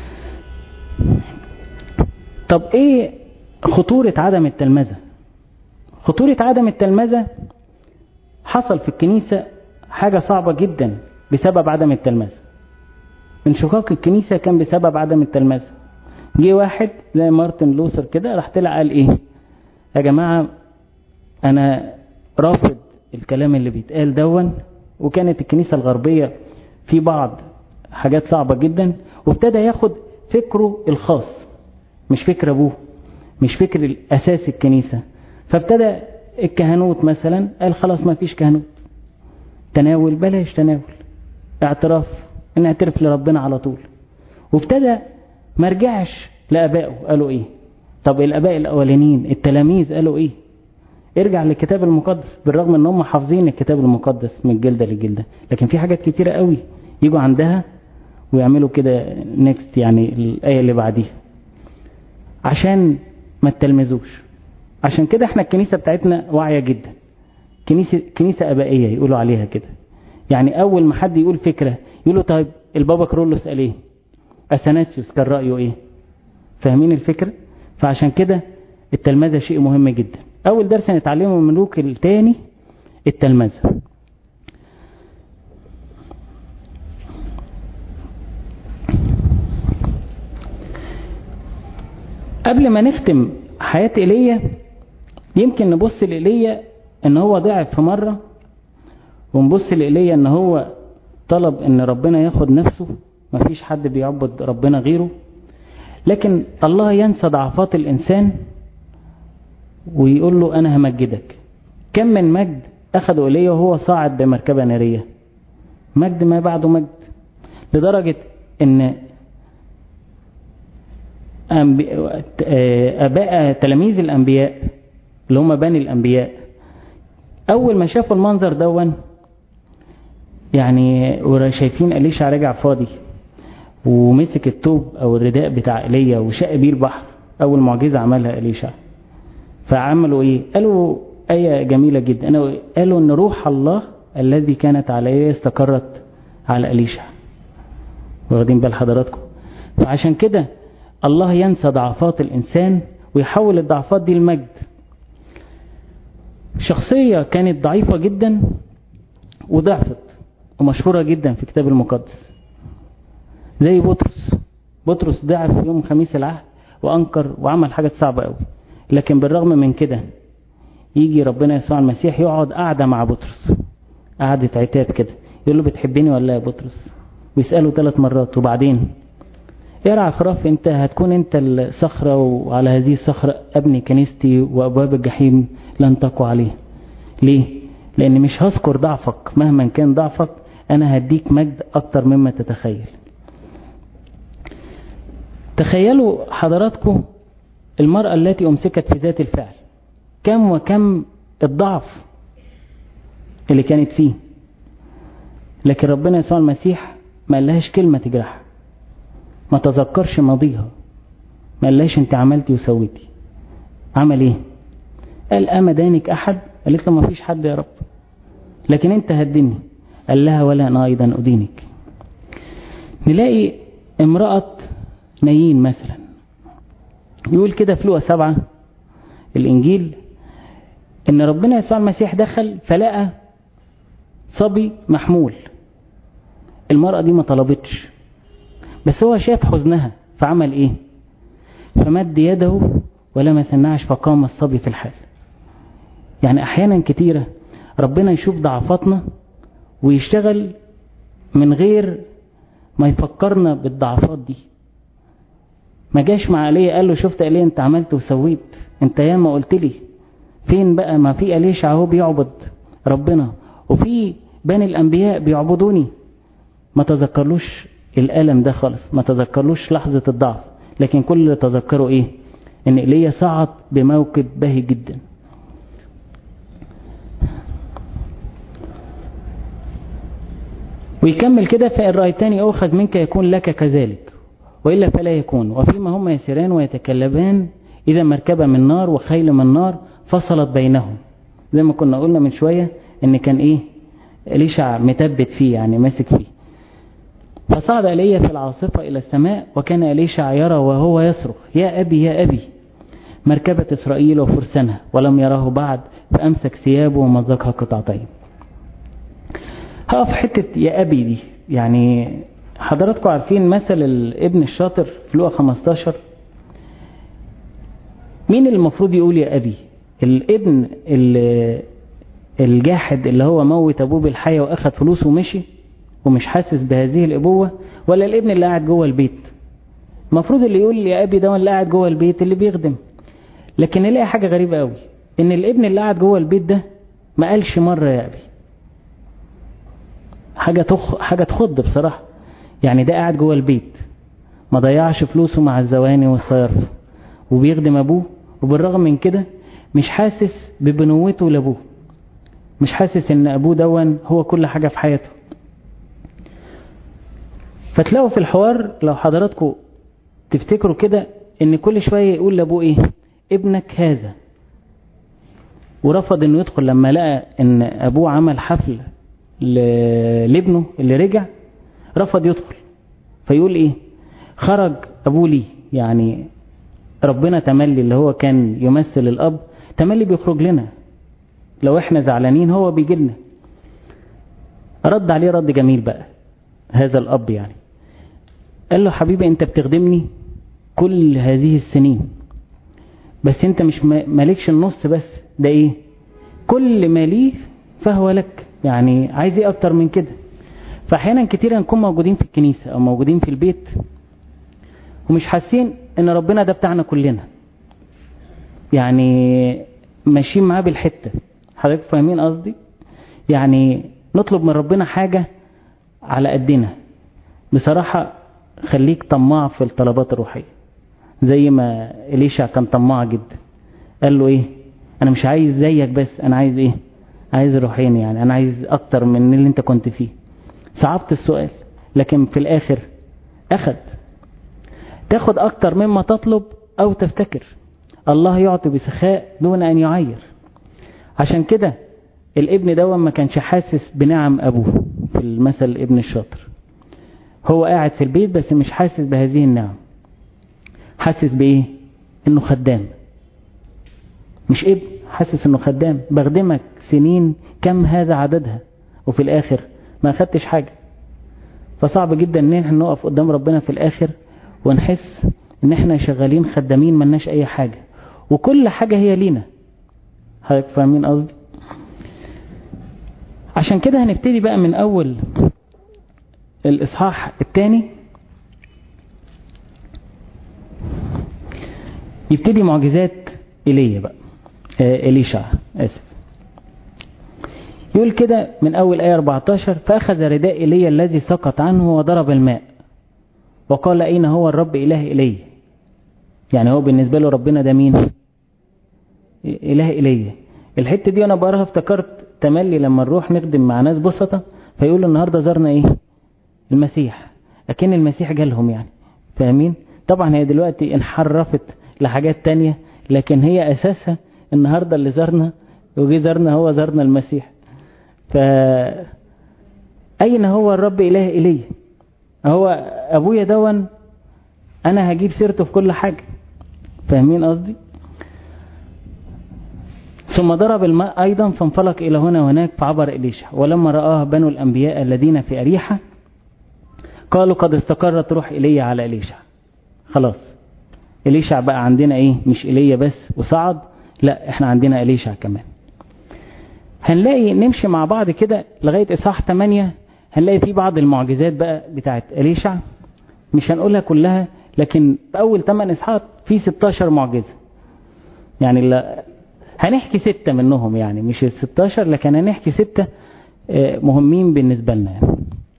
طب ايه خطورة عدم التلمذة خطورة عدم التلمذة حصل في الكنيسة حاجة صعبة جدا بسبب عدم التلمذة انشقاق الكنيسة كان بسبب عدم التلمذة جه واحد زي مارتن لوثر كده راح طلع قال ايه يا جماعة انا رافض الكلام اللي بيتقال دون وكانت الكنيسة الغربية في بعض حاجات صعبة جدا وابتدى ياخد فكره الخاص مش فكر ابوه مش فكر الاساس الكنيسة فابتدى الكهنوت مثلا قال خلاص ما فيش كهنوت تناول بلاش تناول اعتراف نعترف لربنا على طول وابتدى ما رجعش لابائه قالوا ايه طب الاباء الاولانيين التلاميذ قالوا ايه ارجع للكتاب المقدس بالرغم ان هم حافظين الكتاب المقدس من الجلدة للجلدة لكن في حاجات كتيرة قوي يجوا عندها ويعملوا كده نيكست يعني الآية اللي بعديها عشان ما تلمذوش عشان كده احنا الكنيسة بتاعتنا واعية جدا كنيسة, كنيسة أبائية يقولوا عليها كده يعني أول ما حد يقول فكرة يقولوا طيب البابا كرولوس قال ايه أثناسيوس كان رأيه ايه فاهمين الفكرة فعشان كده التلمذة شيء مهم جدا اول درس هنتعلمه من لوك التاني التلمذة قبل ما نختم حياة ايليا يمكن نبص لإيليا ان هو ضعف في مرة ونبص لإيليا ان هو طلب ان ربنا ياخد نفسه مفيش حد بيعبد ربنا غيره لكن الله ينسى ضعفات الانسان ويقول له انا همجدك كم من مجد اخده ايليا وهو صاعد بمركبة نارية مجد ما بعده مجد لدرجة ان اباء تلاميذ الانبياء اللي هم بني الانبياء اول ما شافوا المنظر دون يعني شايفين اليشع رجع فاضي ومسك التوب او الرداء بتاع ايليا وشق بيه البحر اول معجزه عملها اليشع فعملوا ايه قالوا ايه جميله جدا قالوا ان روح الله الذي كانت عليه استقرت على اليشع واخدين بال حضراتكم فعشان كده الله ينسى ضعفات الانسان ويحول الضعفات دي لمجد شخصية كانت ضعيفة جدا وضعفت ومشهورة جدا في كتاب المقدس زي بطرس بطرس ضعف يوم خميس العهد وأنكر وعمل حاجات صعبة قوي لكن بالرغم من كده يجي ربنا يسوع المسيح يقعد قاعدة مع بطرس قعدة عتاب كده يقول له بتحبني ولا يا بطرس ويسأله ثلاث مرات وبعدين ارعى خراف انت هتكون انت الصخرة وعلى هذه الصخرة ابني كنيستي وابواب الجحيم لن تقوى عليه ليه لان مش هذكر ضعفك مهما كان ضعفك انا هديك مجد اكتر مما تتخيل تخيلوا حضراتكم المرأة التي امسكت في ذات الفعل كم وكم الضعف اللي كانت فيه لكن ربنا يسوع المسيح ما قالهاش كلمة تجرحها ما تذكرش ماضيها ما قالهاش انت عملتي وسويتي عمل ايه قال اما دانك احد قالت له ما فيش حد يا رب لكن انت هدني قال لها ولا انا ايضا ادينك نلاقي امرأة نايين مثلا يقول كده في لقى سبعة الانجيل ان ربنا يسوع المسيح دخل فلقى صبي محمول المرأة دي ما طلبتش بس هو شاف حزنها فعمل ايه فمد يده ولمس النعش فقام الصبي في الحال يعني احيانا كتيرة ربنا يشوف ضعفاتنا ويشتغل من غير ما يفكرنا بالضعفات دي ما جاش مع عليه قال له شفت عليه انت عملت وسويت انت ياما قلت لي فين بقى ما في أليشع اهو بيعبد ربنا وفي بني الانبياء بيعبدوني ما تذكرلوش الألم ده خالص ما تذكرلوش لحظة الضعف لكن كل اللي تذكره ايه ان ايليا صعد بموكب باهي جدا ويكمل كده فإن رأيتني أخذ منك يكون لك كذلك وإلا فلا يكون وفيما هم يسيران ويتكلبان إذا مركبة من نار وخيل من نار فصلت بينهم زي ما كنا قلنا من شوية إن كان إيه إليشع متبت فيه يعني ماسك فيه فصعد إلي في العاصفة إلى السماء وكان إليشع يرى وهو يصرخ يا أبي يا أبي مركبة إسرائيل وفرسانها ولم يراه بعد فأمسك ثيابه ومزقها قطعتين هقف حتة يا أبي دي يعني حضراتكم عارفين مثل الابن الشاطر في لقا 15 مين اللي المفروض يقول يا أبي الابن الجاحد اللي هو موت أبوه بالحياة وأخذ فلوسه ومشي ومش حاسس بهذه الأبوة ولا الابن اللي قاعد جوه البيت المفروض اللي يقول يا أبي ده اللي قاعد جوه البيت اللي بيخدم لكن نلاقي حاجة غريبة قوي ان الابن اللي قاعد جوه البيت ده ما قالش مرة يا أبي حاجة تخ... حاجة تخض بصراحة يعني ده قاعد جوه البيت ما ضيعش فلوسه مع الزواني والصيارف وبيخدم أبوه وبالرغم من كده مش حاسس ببنوته لأبوه مش حاسس ان أبوه دون هو كل حاجة في حياته فتلاقوا في الحوار لو حضراتكم تفتكروا كده ان كل شوية يقول لأبوه ايه ابنك هذا ورفض انه يدخل لما لقى ان ابوه عمل حفل لابنه اللي رجع رفض يدخل فيقول ايه خرج ابوه لي يعني ربنا تملي اللي هو كان يمثل الأب تملي بيخرج لنا لو احنا زعلانين هو بيجي لنا رد عليه رد جميل بقى هذا الأب يعني قال له حبيبي انت بتخدمني كل هذه السنين بس انت مش مالكش النص بس ده ايه كل ما ليه فهو لك يعني عايز ايه اكتر من كده فاحيانا كتير نكون موجودين في الكنيسة او موجودين في البيت ومش حاسين ان ربنا ده بتاعنا كلنا يعني ماشيين معاه بالحتة حضرتك فاهمين قصدي يعني نطلب من ربنا حاجة على قدنا بصراحة خليك طماع في الطلبات الروحية زي ما إليشع كان طماع جدا قال له ايه انا مش عايز زيك بس انا عايز ايه عايز روحين يعني انا عايز اكتر من اللي انت كنت فيه صعبت السؤال لكن في الاخر اخد تاخد اكتر مما تطلب او تفتكر الله يعطي بسخاء دون ان يعير عشان كده الابن ده ما كانش حاسس بنعم ابوه في المثل ابن الشاطر هو قاعد في البيت بس مش حاسس بهذه النعم حاسس بايه انه خدام مش ابن حاسس انه خدام بخدمك سنين كم هذا عددها وفي الاخر ما اخدتش حاجة فصعب جدا ان احنا نقف قدام ربنا في الاخر ونحس ان احنا شغالين خدامين ملناش اي حاجة وكل حاجة هي لينا حضرتك فاهمين قصدي عشان كده هنبتدي بقى من اول الاصحاح الثاني يبتدي معجزات ايليا بقى إليشع آسف يقول كده من أول آية 14 فأخذ رداء إيليا الذي سقط عنه وضرب الماء وقال أين هو الرب إله إلي يعني هو بالنسبة له ربنا ده مين إله إلي الحتة دي أنا بقراها افتكرت تملي لما نروح نخدم مع ناس بسطة فيقولوا النهاردة زرنا إيه المسيح أكن المسيح جالهم يعني فاهمين طبعا هي دلوقتي انحرفت لحاجات تانية لكن هي أساسها النهاردة اللي زارنا وجي زارنا هو زارنا المسيح ف أين هو الرب إله إلي هو أبويا دون أنا هجيب سيرته في كل حاجة فاهمين قصدي ثم ضرب الماء أيضا فانفلق إلى هنا وهناك فعبر إليشع ولما رآه بنو الأنبياء الذين في أريحة قالوا قد استقرت روح إلي على إليشع خلاص إليشع بقى عندنا إيه مش إلي بس وصعد لا احنا عندنا إليشع كمان هنلاقي نمشي مع بعض كده لغاية إصحاح 8 هنلاقي في بعض المعجزات بقى بتاعت إليشع مش هنقولها كلها لكن في أول 8 إصحاحات في 16 معجزة يعني لا هنحكي ستة منهم يعني مش ال 16 لكن هنحكي ستة مهمين بالنسبة لنا يعني.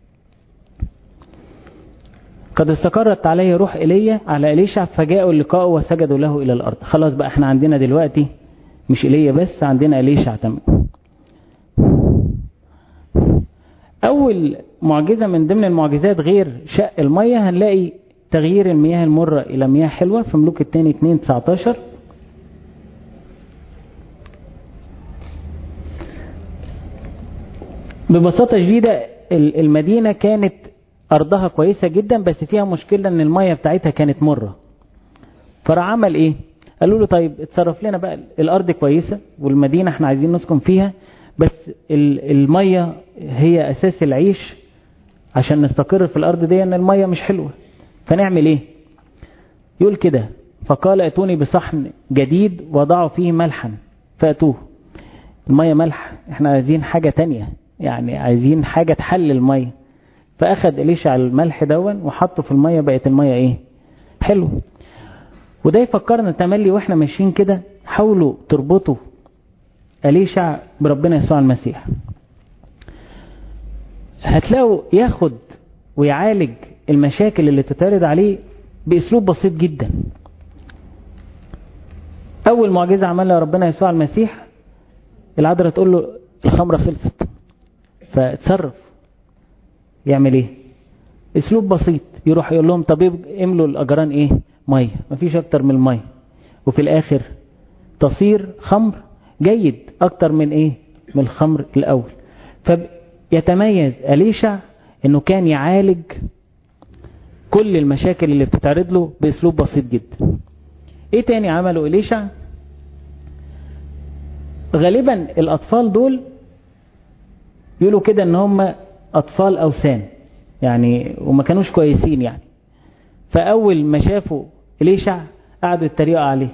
قد استقرت عليه روح إيليا على إليشع فجاءوا اللقاء وسجدوا له إلى الأرض خلاص بقى احنا عندنا دلوقتي مش إيليا بس عندنا إليشع تمام أول معجزة من ضمن المعجزات غير شق المية هنلاقي تغيير المياه المرة إلى مياه حلوة في ملوك الثاني 2 19 ببساطة شديدة المدينة كانت أرضها كويسة جدا بس فيها مشكلة أن المية بتاعتها كانت مرة فراح عمل إيه قالوا له طيب اتصرف لنا بقى الأرض كويسة والمدينة احنا عايزين نسكن فيها بس المية هي أساس العيش عشان نستقر في الأرض دي أن المية مش حلوة فنعمل إيه يقول كده فقال اتوني بصحن جديد وضعوا فيه ملحا فأتوه المية ملح احنا عايزين حاجة تانية يعني عايزين حاجة تحل المية فأخذ إليشع الملح دون وحطه في المية بقت المية إيه حلو وده يفكرنا تملي وإحنا ماشيين كده حاولوا تربطوا إليشع بربنا يسوع المسيح هتلاقوا ياخد ويعالج المشاكل اللي تتعرض عليه بأسلوب بسيط جدا أول معجزة عملها ربنا يسوع المسيح العذراء تقول له الخمرة خلصت فاتصرف يعمل ايه اسلوب بسيط يروح يقول لهم طب املوا الاجران ايه ميه مفيش اكتر من الميه وفي الاخر تصير خمر جيد اكتر من ايه من الخمر الاول فيتميز اليشع انه كان يعالج كل المشاكل اللي بتتعرض له باسلوب بسيط جدا ايه تاني عمله إليشع غالبا الأطفال دول يقولوا كده ان هم أطفال أوثان يعني وما كانوش كويسين يعني فأول ما شافوا إليشع قعدوا يتريقوا عليه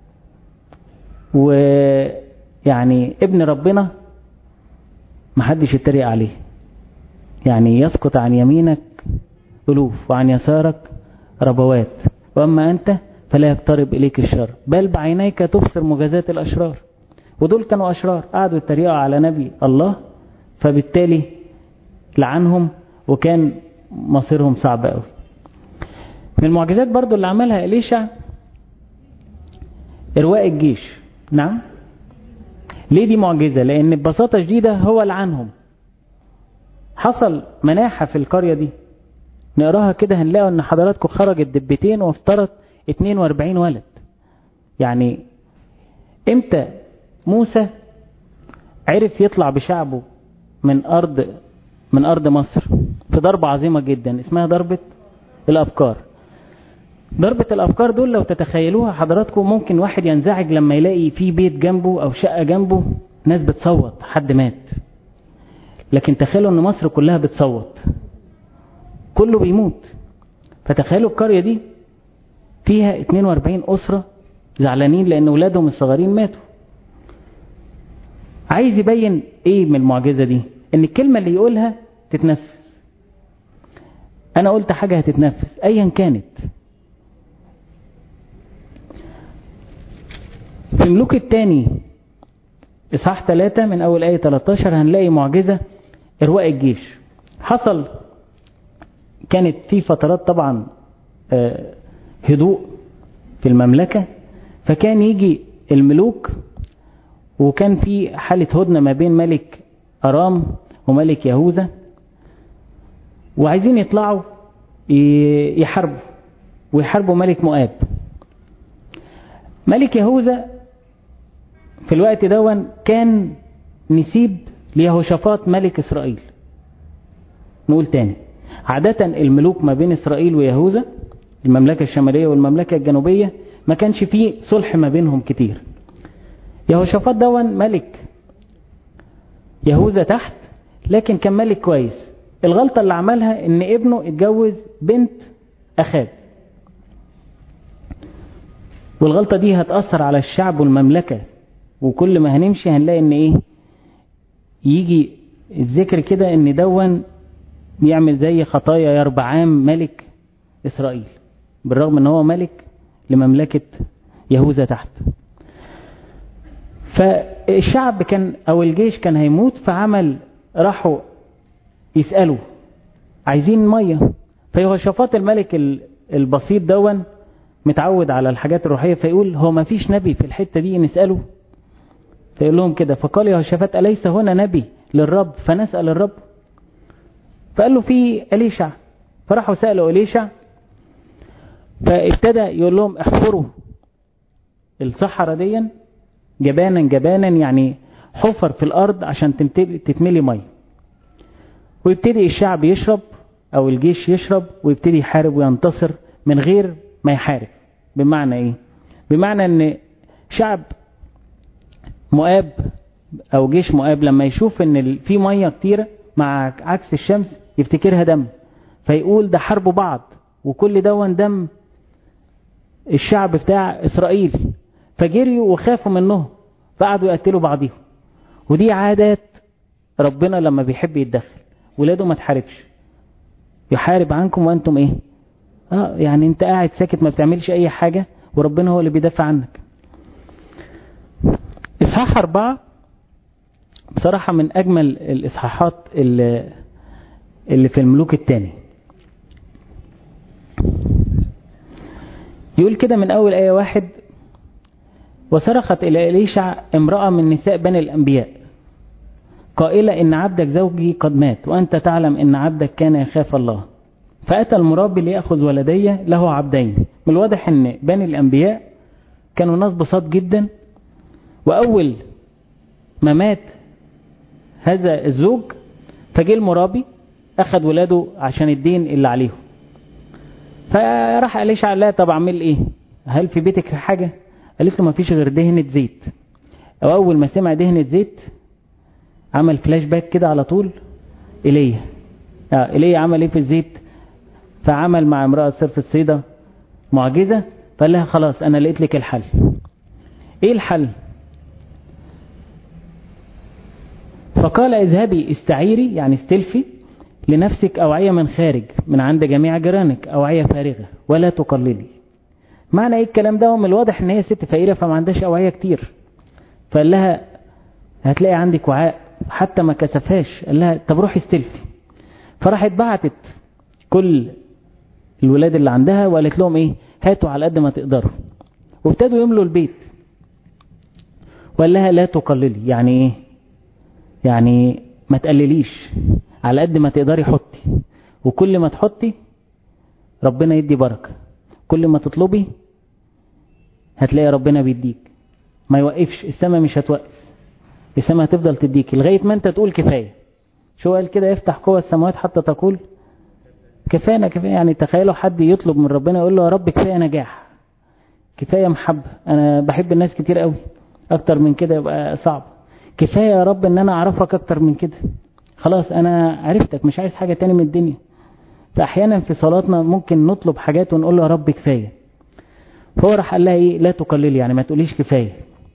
ويعني ابن ربنا محدش يتريق عليه يعني يسقط عن يمينك ألوف وعن يسارك ربوات وأما أنت فلا يقترب إليك الشر بل بعينيك تبصر مجازات الأشرار ودول كانوا أشرار قعدوا يتريقوا على نبي الله فبالتالي لعنهم وكان مصيرهم صعب قوي من المعجزات برضو اللي عملها إليشع إرواء الجيش نعم ليه دي معجزة لأن ببساطة شديدة هو لعنهم حصل مناحة في القرية دي نقراها كده هنلاقوا ان حضراتكم خرجت دبتين وافترت 42 ولد يعني امتى موسى عرف يطلع بشعبه من ارض من ارض مصر في ضربة عظيمة جدا اسمها ضربة الابكار ضربة الافكار دول لو تتخيلوها حضراتكم ممكن واحد ينزعج لما يلاقي في بيت جنبه او شقة جنبه ناس بتصوت حد مات لكن تخيلوا ان مصر كلها بتصوت كله بيموت فتخيلوا القرية دي فيها 42 أسرة زعلانين لأن أولادهم الصغيرين ماتوا عايز يبين إيه من المعجزة دي إن الكلمة اللي يقولها تتنفذ أنا قلت حاجة هتتنفذ أيا كانت في ملوك الثاني إصحاح 3 من أول آية 13 هنلاقي معجزة إرواء الجيش حصل كانت في فترات طبعا هدوء في المملكة فكان يجي الملوك وكان في حالة هدنة ما بين ملك أرام وملك يهوذا وعايزين يطلعوا يحاربوا ويحاربوا ملك مؤاب ملك يهوذا في الوقت دون كان نسيب ليهوشافاط ملك إسرائيل نقول تاني عادة الملوك ما بين إسرائيل ويهوذا المملكة الشمالية والمملكة الجنوبية ما كانش فيه صلح ما بينهم كتير يهوشافاط دون ملك يهوذا تحت لكن كان ملك كويس الغلطة اللي عملها ان ابنه اتجوز بنت أخاب والغلطة دي هتأثر على الشعب والمملكة وكل ما هنمشي هنلاقي ان ايه يجي الذكر كده ان دون يعمل زي خطايا يربعام ملك إسرائيل بالرغم ان هو ملك لمملكة يهوذا تحت فالشعب كان او الجيش كان هيموت فعمل راحوا يسألوا عايزين مية فيهوشافاط الملك البسيط دون متعود على الحاجات الروحية فيقول هو ما فيش نبي في الحتة دي نسأله فيقول لهم كده فقال يهوشافاط أليس هنا نبي للرب فنسأل الرب فقال له في أليشع فراحوا سألوا أليشع فابتدى يقول لهم احفروا الصحراء دي جبانا جبانا يعني حفر في الأرض عشان تتملي مية ويبتدي الشعب يشرب أو الجيش يشرب ويبتدي يحارب وينتصر من غير ما يحارب بمعنى إيه بمعنى أن شعب مؤاب أو جيش مؤاب لما يشوف أن في مية كتيرة مع عكس الشمس يفتكرها دم فيقول ده حربوا بعض وكل دون دم الشعب بتاع إسرائيل فجريوا وخافوا منهم فقعدوا يقتلوا بعضهم ودي عادات ربنا لما بيحب يتدخل ولاده ما تحاربش يحارب عنكم وانتم ايه اه يعني انت قاعد ساكت ما بتعملش اي حاجة وربنا هو اللي بيدافع عنك اصحاح اربعة بصراحة من اجمل الاصحاحات اللي, اللي في الملوك الثاني يقول كده من اول ايه واحد وصرخت الى اليشع امرأة من نساء بني الانبياء قائلة إن عبدك زوجي قد مات وأنت تعلم إن عبدك كان يخاف الله فأتى المرابي ليأخذ ولدي له عبدين من الواضح إن بني الأنبياء كانوا ناس بساط جدا وأول ما مات هذا الزوج فجه المرابي أخذ ولاده عشان الدين اللي عليهم فراح أليشع لا طب أعمل إيه هل في بيتك حاجة قالت له ما فيش غير دهنة زيت او اول ما سمع دهنة زيت عمل فلاش باك كده على طول ايليا اه ايليا عمل ايه في الزيت فعمل مع امرأة صرف الصيدة معجزة فقال لها خلاص انا لقيت لك الحل ايه الحل فقال اذهبي استعيري يعني استلفي لنفسك أوعية من خارج من عند جميع جيرانك أوعية فارغة ولا تقللي معنى ايه الكلام ده من الواضح ان هي ست فقيرة فما عندهاش أوعية كتير فقال لها هتلاقي عندك وعاء حتى ما كسفهاش قال لها طب روحي استلفي فراحت بعتت كل الولاد اللي عندها وقالت لهم ايه هاتوا على قد ما تقدروا وابتدوا يملوا البيت وقال لها لا تقللي يعني ايه يعني ما تقلليش على قد ما تقدري حطي وكل ما تحطي ربنا يدي بركة كل ما تطلبي هتلاقي ربنا بيديك ما يوقفش السماء مش هتوقف السماء هتفضل تديك لغاية ما انت تقول كفاية شو قال كده يفتح قوى السماوات حتى تقول كفاية كفاية يعني تخيلوا حد يطلب من ربنا يقول له يا رب كفاية نجاح كفاية محبة انا بحب الناس كتير قوي اكتر من كده يبقى صعب كفاية يا رب ان انا اعرفك اكتر من كده خلاص انا عرفتك مش عايز حاجة تاني من الدنيا فاحيانا في صلاتنا ممكن نطلب حاجات ونقول له يا رب كفاية فهو راح قال لها ايه لا تقللي يعني ما تقوليش كفاية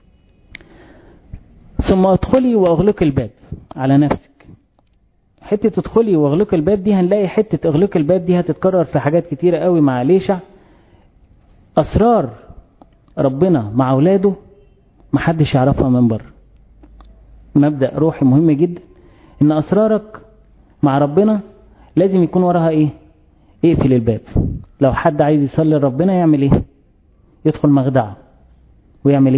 ثم ادخلي واغلق الباب على نفسك حتة تدخلي واغلق الباب دي هنلاقي حتة اغلق الباب دي هتتكرر في حاجات كتيرة قوي مع ليشع اسرار ربنا مع اولاده محدش يعرفها من بره مبدأ روحي مهم جدا ان اسرارك مع ربنا لازم يكون وراها ايه اقفل الباب لو حد عايز يصلي لربنا يعمل ايه يدخل مخدعه ويعمل ايه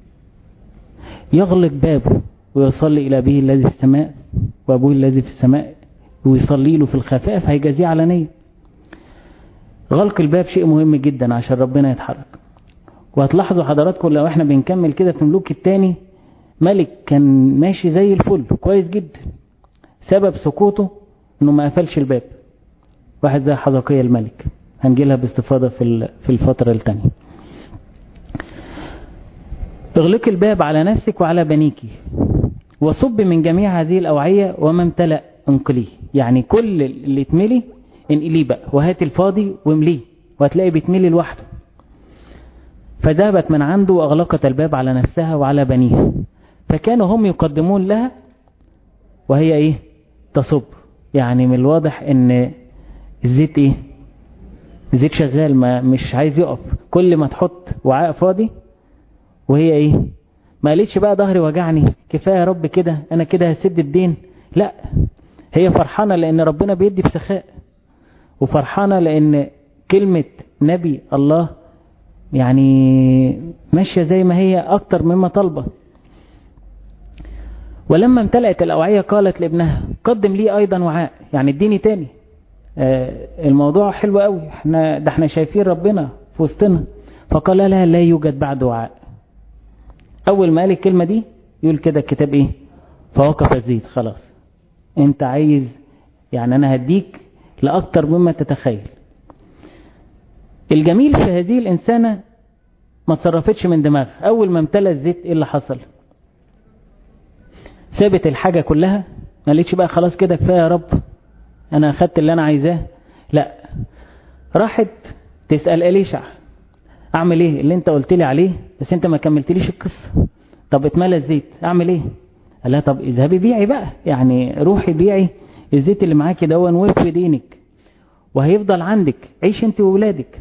يغلق بابه ويصلي الى ابيه الذي في السماء وابوه الذي في السماء ويصلي له في الخفاء فهيجازيه علنيا غلق الباب شيء مهم جدا عشان ربنا يتحرك وهتلاحظوا حضراتكم لو احنا بنكمل كده في ملوك التاني ملك كان ماشي زي الفل كويس جدا سبب سقوطه انه ما قفلش الباب واحد زي حزقية الملك هنجيلها باستفاضة في في الفترة الثانية اغلق الباب على نفسك وعلى بنيك وصب من جميع هذه الأوعية وما امتلأ انقليه يعني كل اللي اتملي انقليه بقى وهات الفاضي وامليه وهتلاقي بيتملي لوحده فذهبت من عنده وأغلقت الباب على نفسها وعلى بنيها فكانوا هم يقدمون لها وهي ايه تصب يعني من الواضح ان الزيت ايه الزيت شغال ما مش عايز يقف كل ما تحط وعاء فاضي وهي ايه ما قالتش بقى ظهري وجعني كفايه يا رب كده انا كده هسد الدين لا هي فرحانه لان ربنا بيدي بسخاء وفرحانه لان كلمه نبي الله يعني ماشيه زي ما هي اكتر مما طالبه ولما امتلأت الأوعية قالت لابنها قدم لي أيضا وعاء يعني اديني تاني آه الموضوع حلو قوي احنا ده احنا شايفين ربنا في وسطنا فقال لها لا يوجد بعد وعاء أول ما قال الكلمة دي يقول كده الكتاب ايه فوقف الزيت خلاص انت عايز يعني انا هديك لأكتر مما تتخيل الجميل في هذه الإنسانة ما تصرفتش من دماغها أول ما امتلأ الزيت ايه اللي حصل سابت الحاجة كلها ما قالتش بقى خلاص كده كفاية يا رب انا اخدت اللي انا عايزاه لا راحت تسأل اليشع اعمل ايه اللي انت قلت لي عليه بس انت ما كملتليش القصة طب اتملى الزيت اعمل ايه قال لها طب اذهبي بيعي بقى يعني روحي بيعي الزيت اللي معاكي دون وقف في دينك وهيفضل عندك عيش انت وولادك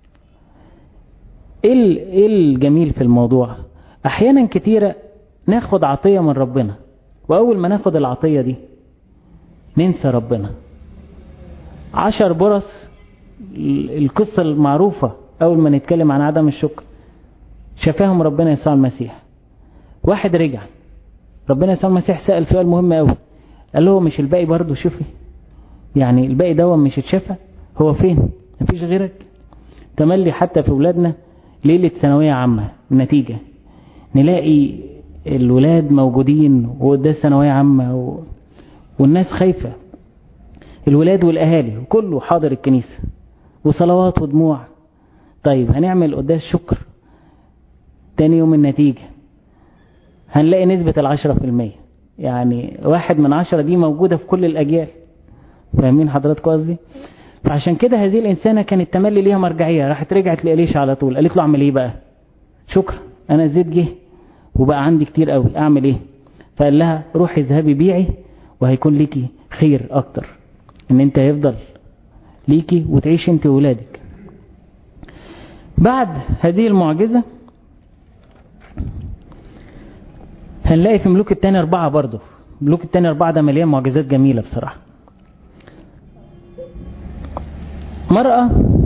ايه الجميل في الموضوع احيانا كتيرة ناخد عطية من ربنا وأول ما ناخد العطية دي ننسى ربنا عشر برص القصة المعروفة أول ما نتكلم عن عدم الشكر شفاهم ربنا يسوع المسيح واحد رجع ربنا يسوع المسيح سأل سؤال مهم أوي قال له مش الباقي برضه شفي يعني الباقي دوا مش اتشفى هو فين مفيش غيرك تملي حتى في ولادنا ليلة ثانوية عامة النتيجة نلاقي الولاد موجودين وده ثانوية عامة و... والناس خايفة الولاد والأهالي كله حاضر الكنيسة وصلوات ودموع طيب هنعمل قداس شكر تاني يوم النتيجة هنلاقي نسبة العشرة في المية يعني واحد من عشرة دي موجودة في كل الأجيال فاهمين حضراتكم قصدي فعشان كده هذه الإنسانة كانت تملي ليها مرجعية راحت رجعت لإليشا على طول قالت له أعمل إيه بقى شكرا أنا الزيت جه وبقى عندي كتير قوي أعمل إيه فقال لها روحي اذهبي بيعي وهيكون ليكي خير أكتر إن أنت هيفضل ليكي وتعيش أنت وولادك بعد هذه المعجزة هنلاقي في ملوك التاني أربعة برضه ملوك التاني أربعة ده مليان معجزات جميلة بصراحة مرأة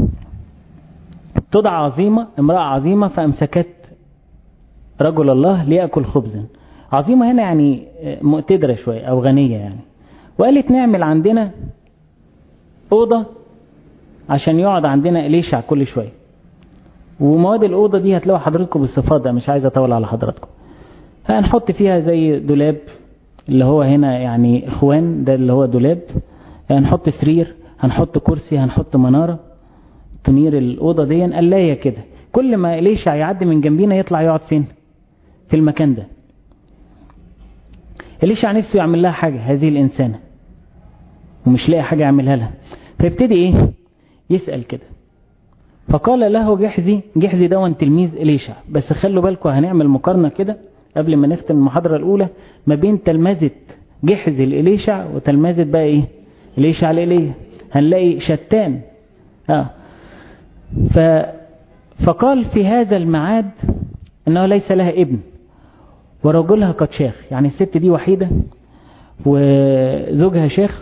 تدعى عظيمة امرأة عظيمة فأمسكت رجل الله ليأكل خبزا عظيمة هنا يعني مقتدرة شوية أو غنية يعني وقالت نعمل عندنا أوضة عشان يقعد عندنا إليشع كل شوية ومواد الأوضة دي هتلاقوا حضراتكم بالصفات ده مش عايز أطول على حضراتكم هنحط فيها زي دولاب اللي هو هنا يعني إخوان ده اللي هو دولاب هنحط سرير هنحط كرسي هنحط منارة تنير الأوضة دي قلاية كده كل ما إليشع يعدي من جنبينا يطلع يقعد فين في المكان ده إليشع نفسه يعمل لها حاجة هذه الإنسانة ومش لاقي حاجة يعملها لها فيبتدي إيه يسأل كده فقال له جحزي جحزي دون تلميذ إليشع بس خلوا بالكم هنعمل مقارنة كده قبل ما نختم المحاضرة الأولى ما بين تلمذة جحزي لإليشع وتلمذة بقى إيه إليشع لإليه هنلاقي شتان آه. ف فقال في هذا الميعاد أنه ليس لها ابن ورجلها قد شاخ يعني الست دي وحيدة وزوجها شيخ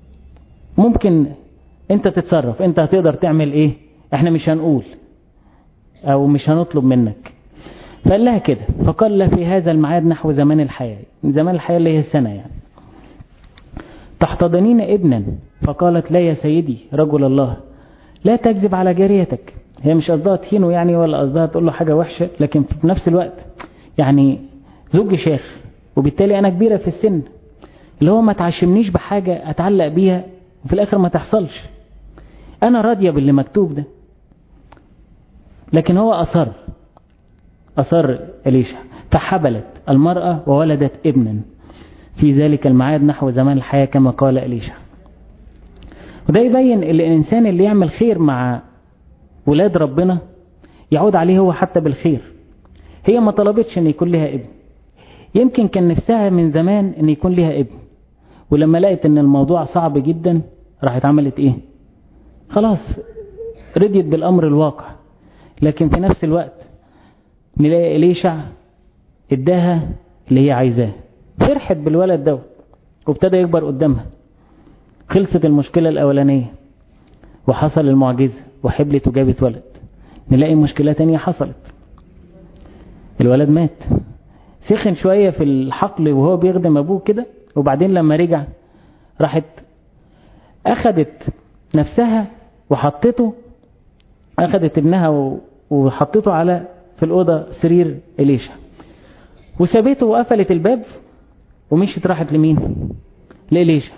ممكن انت تتصرف انت هتقدر تعمل ايه احنا مش هنقول او مش هنطلب منك فقال لها كده فقال لها في هذا الميعاد نحو زمان الحياة زمان الحياة اللي هي السنة يعني تحتضنين ابنا فقالت لا يا سيدي رجل الله لا تكذب على جاريتك هي مش قصدها تهينه يعني ولا قصدها تقول له حاجة وحشة لكن في نفس الوقت يعني زوجي شيخ وبالتالي أنا كبيرة في السن اللي هو ما تعشمنيش بحاجة أتعلق بيها وفي الآخر ما تحصلش أنا راضية باللي مكتوب ده لكن هو أصر أصر إليشا فحبلت المرأة وولدت ابنا في ذلك الميعاد نحو زمان الحياة كما قال إليشا وده يبين الإنسان اللي يعمل خير مع ولاد ربنا يعود عليه هو حتى بالخير هي ما طلبتش ان يكون لها ابن يمكن كان نفسها من زمان ان يكون لها ابن ولما لقيت ان الموضوع صعب جدا راحت عملت ايه خلاص رضيت بالامر الواقع لكن في نفس الوقت نلاقي إليشع اداها اللي هي عايزاه فرحت بالولد ده وابتدى يكبر قدامها خلصت المشكلة الأولانية وحصل المعجزة وحبلت وجابت ولد نلاقي مشكلة تانية حصلت الولد مات سخن شوية في الحقل وهو بيخدم أبوه كده وبعدين لما رجع راحت أخدت نفسها وحطته أخدت ابنها وحطته على في الأوضة سرير إليشا وسابته وقفلت الباب ومشيت راحت لمين لإليشا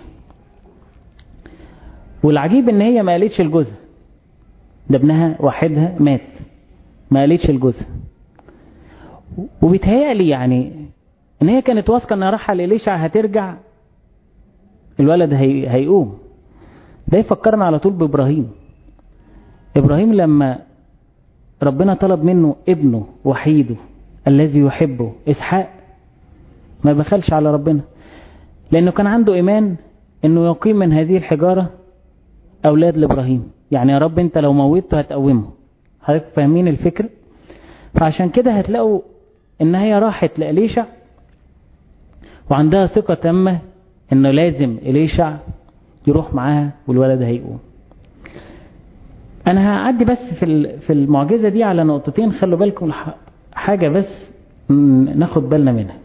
والعجيب ان هي ما قالتش لجوزها ده ابنها وحدها مات ما قالتش لجوزها وبيتهيألي يعني ان هي كانت واثقه انها رايحه لإليشع هترجع الولد هي... هيقوم ده يفكرنا على طول بإبراهيم إبراهيم لما ربنا طلب منه ابنه وحيده الذي يحبه إسحاق ما بخلش على ربنا لأنه كان عنده إيمان أنه يقيم من هذه الحجارة أولاد لإبراهيم يعني يا رب أنت لو موتته هتقومه حضرتك فاهمين الفكر فعشان كده هتلاقوا إن هي راحت لإليشع وعندها ثقة تامة إنه لازم إليشع يروح معاها والولد هيقوم أنا هعدي بس في في المعجزة دي على نقطتين خلوا بالكم حاجة بس ناخد بالنا منها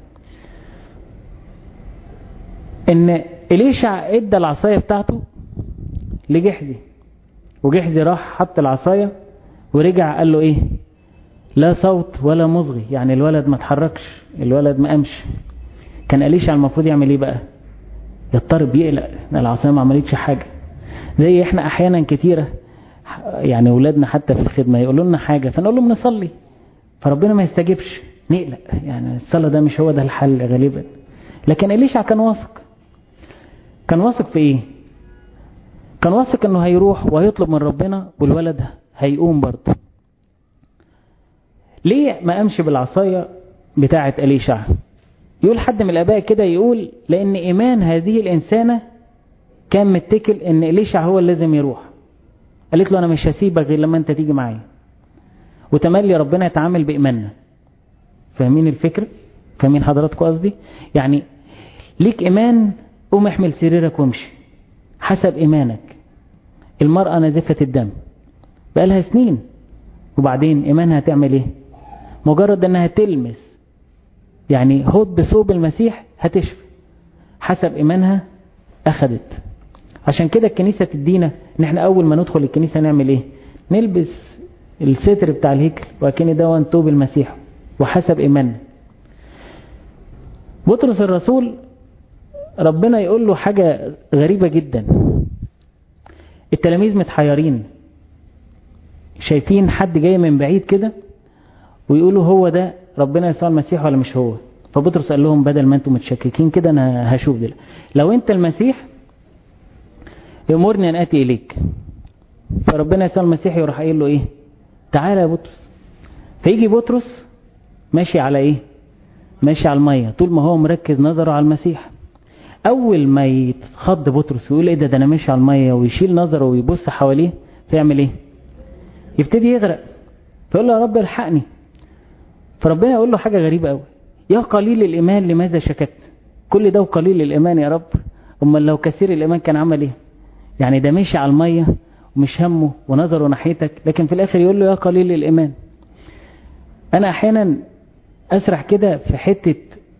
إن إليشع إدى العصاية بتاعته لجحزي وجحزي راح حط العصاية ورجع قال له إيه لا صوت ولا مصغي يعني الولد ما تحركش الولد ما قامش كان إليشع المفروض يعمل إيه بقى يضطرب يقلق العصاية ما عملتش حاجة زي إحنا أحيانا كتيرة يعني أولادنا حتى في الخدمة يقولوا لنا حاجة فنقول لهم نصلي فربنا ما يستجيبش نقلق يعني الصلاة ده مش هو ده الحل غالبا لكن إليشع كان واثق كان واثق في إيه كان واثق إنه هيروح وهيطلب من ربنا والولد هيقوم برضه ليه ما قامش بالعصاية بتاعة أليشع يقول حد من الآباء كده يقول لأن إيمان هذه الإنسانة كان متكل إن إليشع هو اللي لازم يروح قالت له أنا مش هسيبك غير لما أنت تيجي معايا وتملي ربنا يتعامل بإيماننا فاهمين الفكرة فاهمين حضراتكم قصدي يعني ليك إيمان قوم احمل سريرك وامشي حسب إيمانك المرأة نزفة الدم بقالها سنين وبعدين إيمانها تعمل إيه مجرد أنها تلمس يعني هود بثوب المسيح هتشفي حسب إيمانها أخدت عشان كده الكنيسة تدينا ان احنا اول ما ندخل الكنيسة نعمل ايه نلبس الستر بتاع الهيكل وكأن ده وانتوب المسيح وحسب ايماننا بطرس الرسول ربنا يقول له حاجة غريبة جدا التلاميذ متحيرين شايفين حد جاي من بعيد كده ويقولوا هو ده ربنا يسوع المسيح ولا مش هو فبطرس قال لهم بدل ما انتم متشككين كده انا هشوف دلوقتي لو انت المسيح يأمرني أن أتي إليك فربنا يسوع المسيح يروح قايل له إيه تعالى يا بطرس فيجي بطرس ماشي على إيه ماشي على المية طول ما هو مركز نظره على المسيح أول ما يتخض بطرس ويقول إيه ده ده أنا ماشي على المية ويشيل نظره ويبص حواليه فيعمل إيه يبتدي يغرق فيقول له يا رب الحقني فربنا يقول له حاجة غريبة قوي يا قليل الإيمان لماذا شكت كل ده وقليل الإيمان يا رب أما لو كثير الإيمان كان عمل إيه يعني ده ماشي على المية ومش همه ونظره ناحيتك لكن في الآخر يقول له يا قليل الإيمان أنا أحيانا أسرح كده في حتة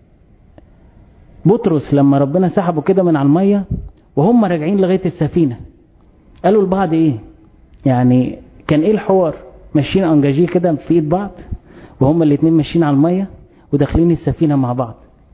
بطرس لما ربنا سحبه كده من على المية وهم راجعين لغاية السفينة قالوا لبعض إيه يعني كان إيه الحوار ماشيين أنجاجيه كده في إيد بعض وهم الاتنين ماشيين على المية وداخلين السفينة مع بعض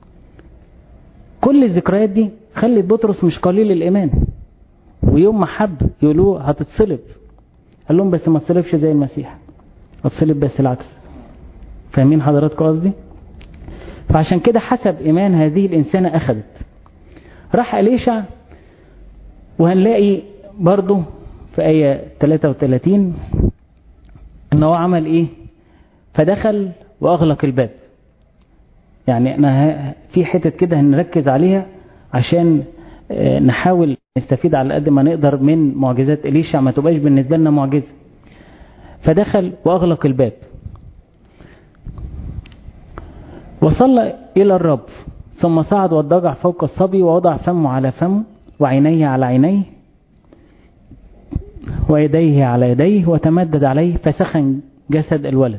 كل الذكريات دي خلت بطرس مش قليل الإيمان ويوم ما حب يقولوه هتتصلب قال لهم بس ما تصلبش زي المسيح اتصلب بس العكس فاهمين حضراتكم قصدي فعشان كده حسب ايمان هذه الانسانه اخذت راح اليشع وهنلاقي برضه في آية 33 ان هو عمل ايه فدخل واغلق الباب يعني انا في حتت كده هنركز عليها عشان نحاول نستفيد على قد ما نقدر من معجزات إليشع ما تبقاش بالنسبة لنا معجزة فدخل وأغلق الباب وصلى إلى الرب ثم صعد والضجع فوق الصبي ووضع فمه على فمه وعينيه على عينيه ويديه على يديه وتمدد عليه فسخن جسد الولد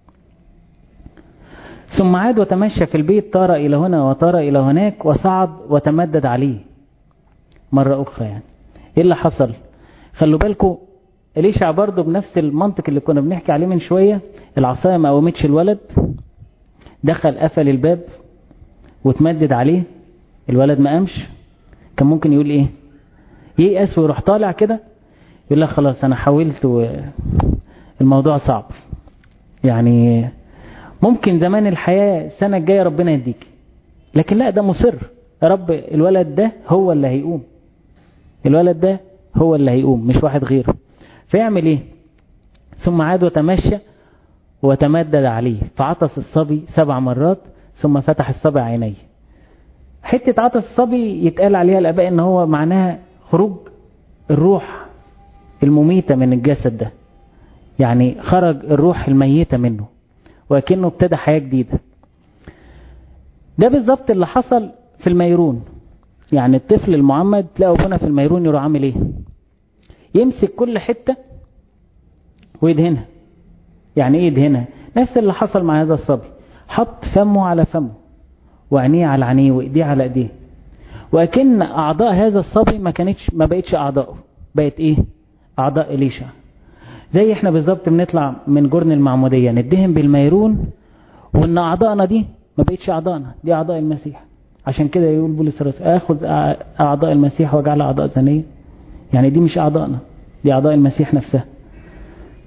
ثم عاد وتمشى في البيت طار إلى هنا وطار إلى هناك وصعد وتمدد عليه مرة أخرى يعني إيه اللي حصل خلوا بالكم إليشع برضه بنفس المنطق اللي كنا بنحكي عليه من شوية العصاية ما قومتش الولد دخل قفل الباب وتمدد عليه الولد ما قامش كان ممكن يقول ايه ييأس ويروح طالع كده يقول لك خلاص انا حاولت الموضوع صعب يعني ممكن زمان الحياة السنة الجاية ربنا يديك لكن لا ده مصر يا رب الولد ده هو اللي هيقوم الولد ده هو اللي هيقوم مش واحد غيره فيعمل ايه ثم عاد وتمشى وتمدد عليه فعطس الصبي سبع مرات ثم فتح الصبي عينيه حتة عطس الصبي يتقال عليها الآباء ان هو معناها خروج الروح المميتة من الجسد ده يعني خرج الروح الميتة منه وكأنه ابتدى حياة جديدة ده بالظبط اللي حصل في الميرون يعني الطفل المعمد تلاقوا ابونا في الميرون يروح عامل ايه يمسك كل حتة ويدهنها يعني ايه يدهنها نفس اللي حصل مع هذا الصبي حط فمه على فمه وعينيه على عينيه وايديه على ايديه وكأن اعضاء هذا الصبي ما كانتش ما بقتش اعضائه بقت ايه اعضاء اليشع زي احنا بالظبط بنطلع من جرن المعمودية ندهن بالميرون وان اعضائنا دي ما بقتش اعضائنا دي اعضاء المسيح عشان كده يقول بولس الرسول اخذ اعضاء المسيح واجعلها اعضاء ثانيه يعني دي مش اعضائنا دي اعضاء المسيح نفسها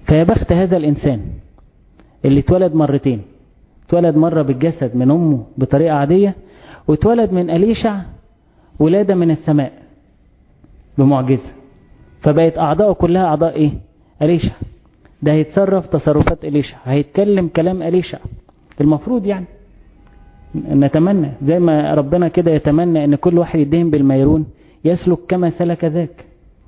فيا بخت هذا الإنسان اللي اتولد مرتين اتولد مرة بالجسد من أمه بطريقة عادية واتولد من أليشع ولادة من السماء بمعجزة فبقت أعضاءه كلها أعضاء إيه أليشع ده هيتصرف تصرفات أليشع هيتكلم كلام أليشع المفروض يعني نتمنى زي ما ربنا كده يتمنى ان كل واحد يدهم بالميرون يسلك كما سلك ذاك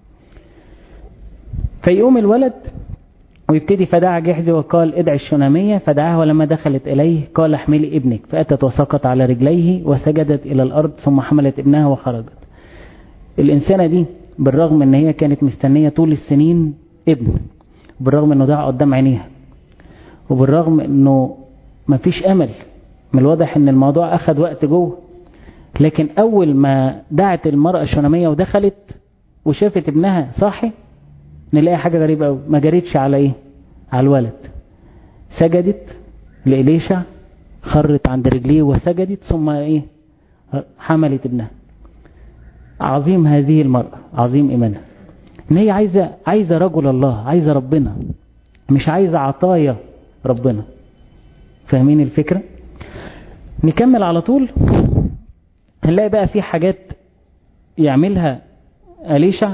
فيقوم الولد ويبتدي فدعا جحزي وقال ادعي الشنامية فدعاها ولما دخلت إليه قال احملي ابنك فأتت وسقط على رجليه وسجدت إلى الأرض ثم حملت ابنها وخرجت الإنسانة دي بالرغم ان هي كانت مستنية طول السنين ابن وبالرغم انه ضاع قدام عينيها وبالرغم انه مفيش امل من الواضح ان الموضوع اخد وقت جوه لكن اول ما دعت المرأة الشنامية ودخلت وشافت ابنها صاحي نلاقي حاجة غريبة قوي ما جريتش على ايه على الولد سجدت لإليشع خرت عند رجليه وسجدت ثم ايه حملت ابنها عظيم هذه المرأة عظيم ايمانها ان هي عايزة عايزة رجل الله عايزة ربنا مش عايزة عطايا ربنا فاهمين الفكرة نكمل على طول هنلاقي بقى في حاجات يعملها أليشع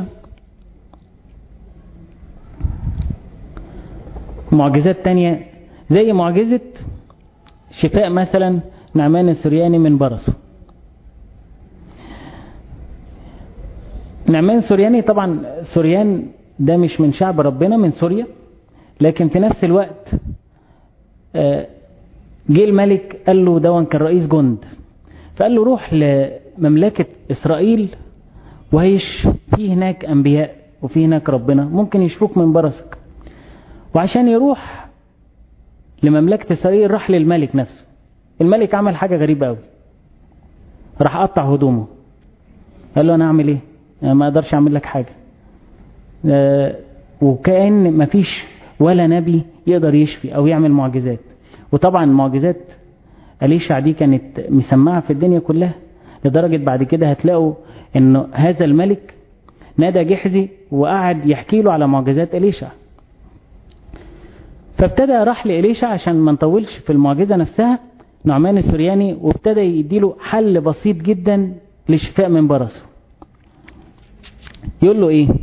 معجزات تانية زي معجزة شفاء مثلا نعمان السرياني من برصه نعمان سورياني طبعا سوريان ده مش من شعب ربنا من سوريا لكن في نفس الوقت جه الملك قال له دون كان رئيس جند فقال له روح لمملكة إسرائيل وهيش في هناك أنبياء وفي هناك ربنا ممكن يشفوك من برصك وعشان يروح لمملكة إسرائيل راح للملك نفسه الملك عمل حاجة غريبة قوي راح قطع هدومه قال له أنا أعمل إيه أنا ما أقدرش أعمل لك حاجة أه وكأن مفيش ولا نبي يقدر يشفي أو يعمل معجزات وطبعا معجزات أليشع دي كانت مسمعة في الدنيا كلها لدرجة بعد كده هتلاقوا أنه هذا الملك نادى جحزي وقعد يحكي له على معجزات أليشع فابتدى راح لإليشع عشان ما نطولش في المعجزة نفسها نعمان السرياني وابتدى يديله حل بسيط جدا للشفاء من برصه يقول له ايه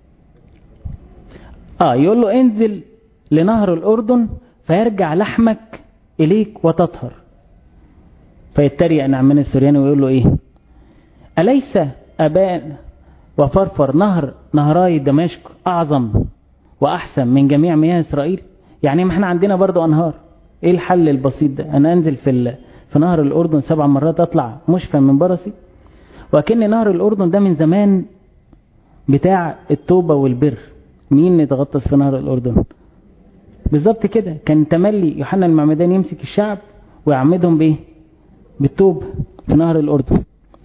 اه يقول له انزل لنهر الأردن فيرجع لحمك إليك وتطهر فيتريق نعمان السرياني ويقول له ايه أليس أبان وفرفر نهر نهراي دمشق أعظم وأحسن من جميع مياه إسرائيل يعني ما احنا عندنا برضو أنهار ايه الحل البسيط ده انا انزل في في نهر الأردن سبع مرات اطلع مشفى من برصي وكأن نهر الأردن ده من زمان بتاع التوبة والبر مين يتغطس في نهر الأردن بالظبط كده كان تملي يوحنا المعمدان يمسك الشعب ويعمدهم بايه بالتوب في نهر الأردن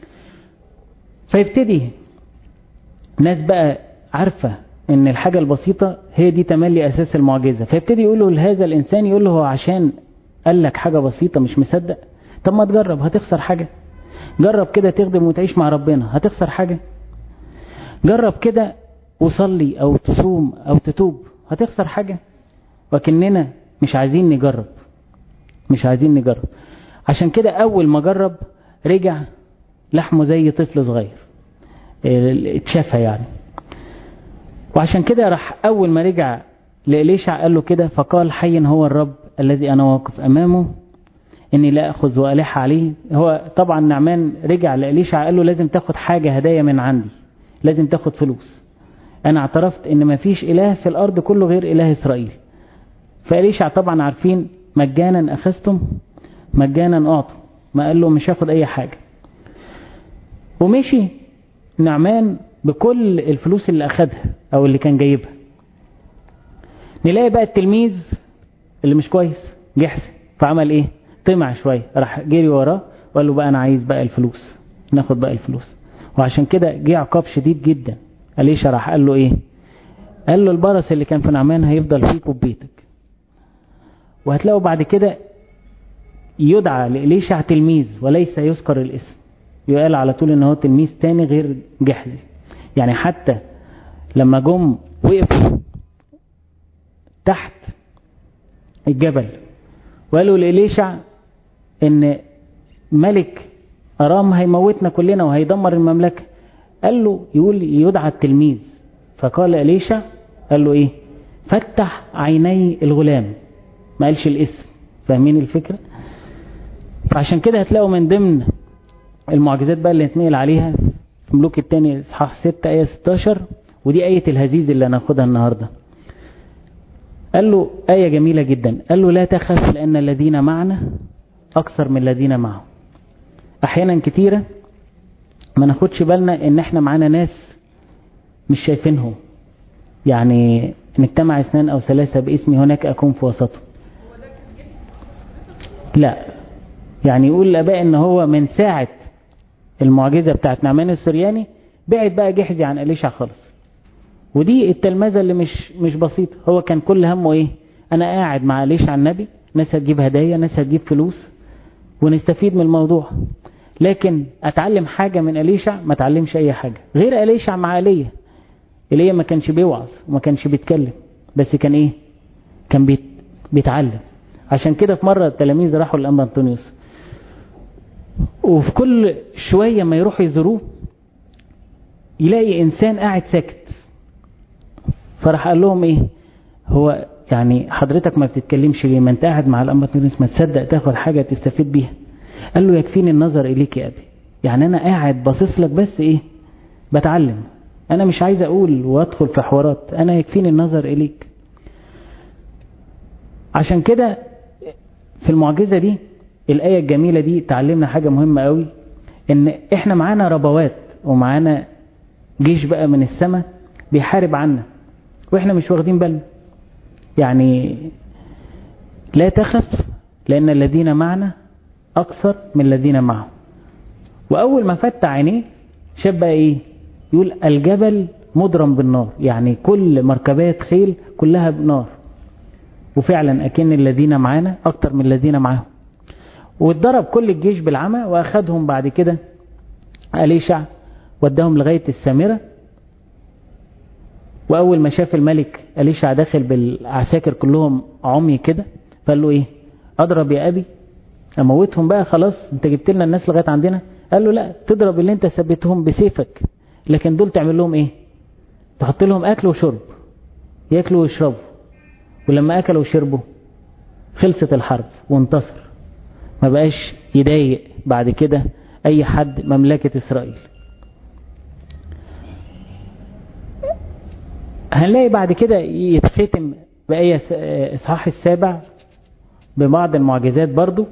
فيبتدي ناس بقى عارفة ان الحاجة البسيطة هي دي تملي اساس المعجزة فيبتدي يقوله لهذا الانسان يقول له هو عشان قال لك حاجة بسيطة مش مصدق طب ما تجرب هتخسر حاجة جرب كده تخدم وتعيش مع ربنا هتخسر حاجة جرب كده وصلي او تصوم او تتوب هتخسر حاجة وكننا مش عايزين نجرب مش عايزين نجرب عشان كده اول ما جرب رجع لحمه زي طفل صغير اتشافى يعني وعشان كده راح اول ما رجع لإليشع قال له كده فقال حي هو الرب الذي انا واقف امامه اني لا اخذ والح عليه هو طبعا نعمان رجع لإليشع قال له لازم تاخد حاجة هدايا من عندي لازم تاخد فلوس انا اعترفت ان مفيش اله في الارض كله غير اله اسرائيل فإليشع طبعا عارفين مجانا اخذتم مجانا اعطوا ما قال له مش هاخد اي حاجة ومشي نعمان بكل الفلوس اللي اخدها او اللي كان جايبها نلاقي بقى التلميذ اللي مش كويس جحس فعمل ايه طمع شوية راح جري وراه وقال له بقى انا عايز بقى الفلوس ناخد بقى الفلوس وعشان كده جه عقاب شديد جدا أليشا راح قال له ايه قال له البرص اللي كان في نعمان هيفضل فيك وبيتك وهتلاقوا بعد كده يدعى لإليشع تلميذ وليس يذكر الاسم يقال على طول ان هو تلميذ تاني غير جحزي يعني حتى لما جم وقفوا تحت الجبل وقالوا لإليشع ان ملك أرام هيموتنا كلنا وهيدمر المملكة قال له يقول يدعى التلميذ فقال إليشع قال له ايه فتح عيني الغلام ما قالش الاسم فاهمين الفكرة فعشان كده هتلاقوا من ضمن المعجزات بقى اللي نتنقل عليها في ملوك الثاني اصحاح 6 آية 16 ودي آية الهزيز اللي هناخدها النهاردة قال له آية جميلة جدا قال له لا تخف لأن الذين معنا أكثر من الذين معه أحيانا كتيرة ما ناخدش بالنا إن إحنا معانا ناس مش شايفينهم يعني نجتمع اثنان أو ثلاثة باسمي هناك أكون في وسطهم لا يعني يقول الآباء إن هو من ساعة المعجزة بتاعت نعمان السرياني بعد بقى جحزي عن أليشع خالص ودي التلمذة اللي مش مش بسيطة هو كان كل همه ايه انا قاعد مع أليشع النبي ناس هتجيب هدايا ناس هتجيب فلوس ونستفيد من الموضوع لكن اتعلم حاجة من أليشع ما اتعلمش اي حاجة غير أليشع مع ايليا ايليا ما كانش بيوعظ وما كانش بيتكلم بس كان ايه كان بيت بيتعلم عشان كده في مرة التلاميذ راحوا للأنبا أنطونيوس وفي كل شوية ما يروحوا يزوروه يلاقي إنسان قاعد ساكت فراح قال لهم إيه هو يعني حضرتك ما بتتكلمش ليه ما انت قاعد مع الأنبا أنطونيوس ما تصدق تاخد حاجة تستفيد بيها قال له يكفيني النظر إليك يا أبي يعني أنا قاعد باصص لك بس إيه بتعلم أنا مش عايز أقول وأدخل في حوارات أنا يكفيني النظر إليك عشان كده في المعجزة دي الآية الجميلة دي تعلمنا حاجة مهمة قوي ان احنا معانا ربوات ومعانا جيش بقى من السماء بيحارب عنا واحنا مش واخدين بالنا يعني لا تخف لان الذين معنا اكثر من الذين معه واول ما فتح عينيه شاف بقى ايه يقول الجبل مضرم بالنار يعني كل مركبات خيل كلها بنار وفعلا أكن الذين معانا أكتر من الذين معاهم واتضرب كل الجيش بالعمى وأخدهم بعد كده أليشع وداهم لغاية السامرة وأول ما شاف الملك أليشع داخل بالعساكر كلهم عمي كده فقال له إيه أضرب يا أبي أموتهم بقى خلاص أنت جبت لنا الناس لغاية عندنا قال له لا تضرب اللي أنت ثبتهم بسيفك لكن دول تعمل لهم إيه تحط لهم أكل وشرب ياكلوا ويشربوا ولما أكلوا وشربوا خلصت الحرب وانتصر ما بقاش يضايق بعد كده أي حد مملكة إسرائيل هنلاقي بعد كده يتختم بآية إصحاح السابع ببعض المعجزات برضو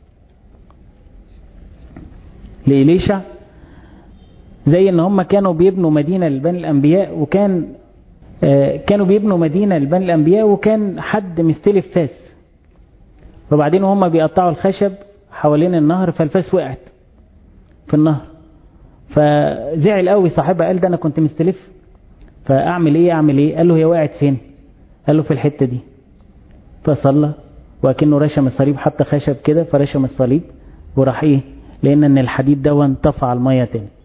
لإليشع زي ان هم كانوا بيبنوا مدينة لبني الأنبياء وكان كانوا بيبنوا مدينة لبني الأنبياء وكان حد مستلف فاس وبعدين هم بيقطعوا الخشب حوالين النهر فالفاس وقعت في النهر فزعل قوي صاحبها قال ده أنا كنت مستلف فأعمل إيه أعمل إيه قال له هي وقعت فين قال له في الحتة دي فصلى وكأنه رشم الصليب حتى خشب كده فرشم الصليب وراح إيه لأن أن الحديد ده انطفى على المية تاني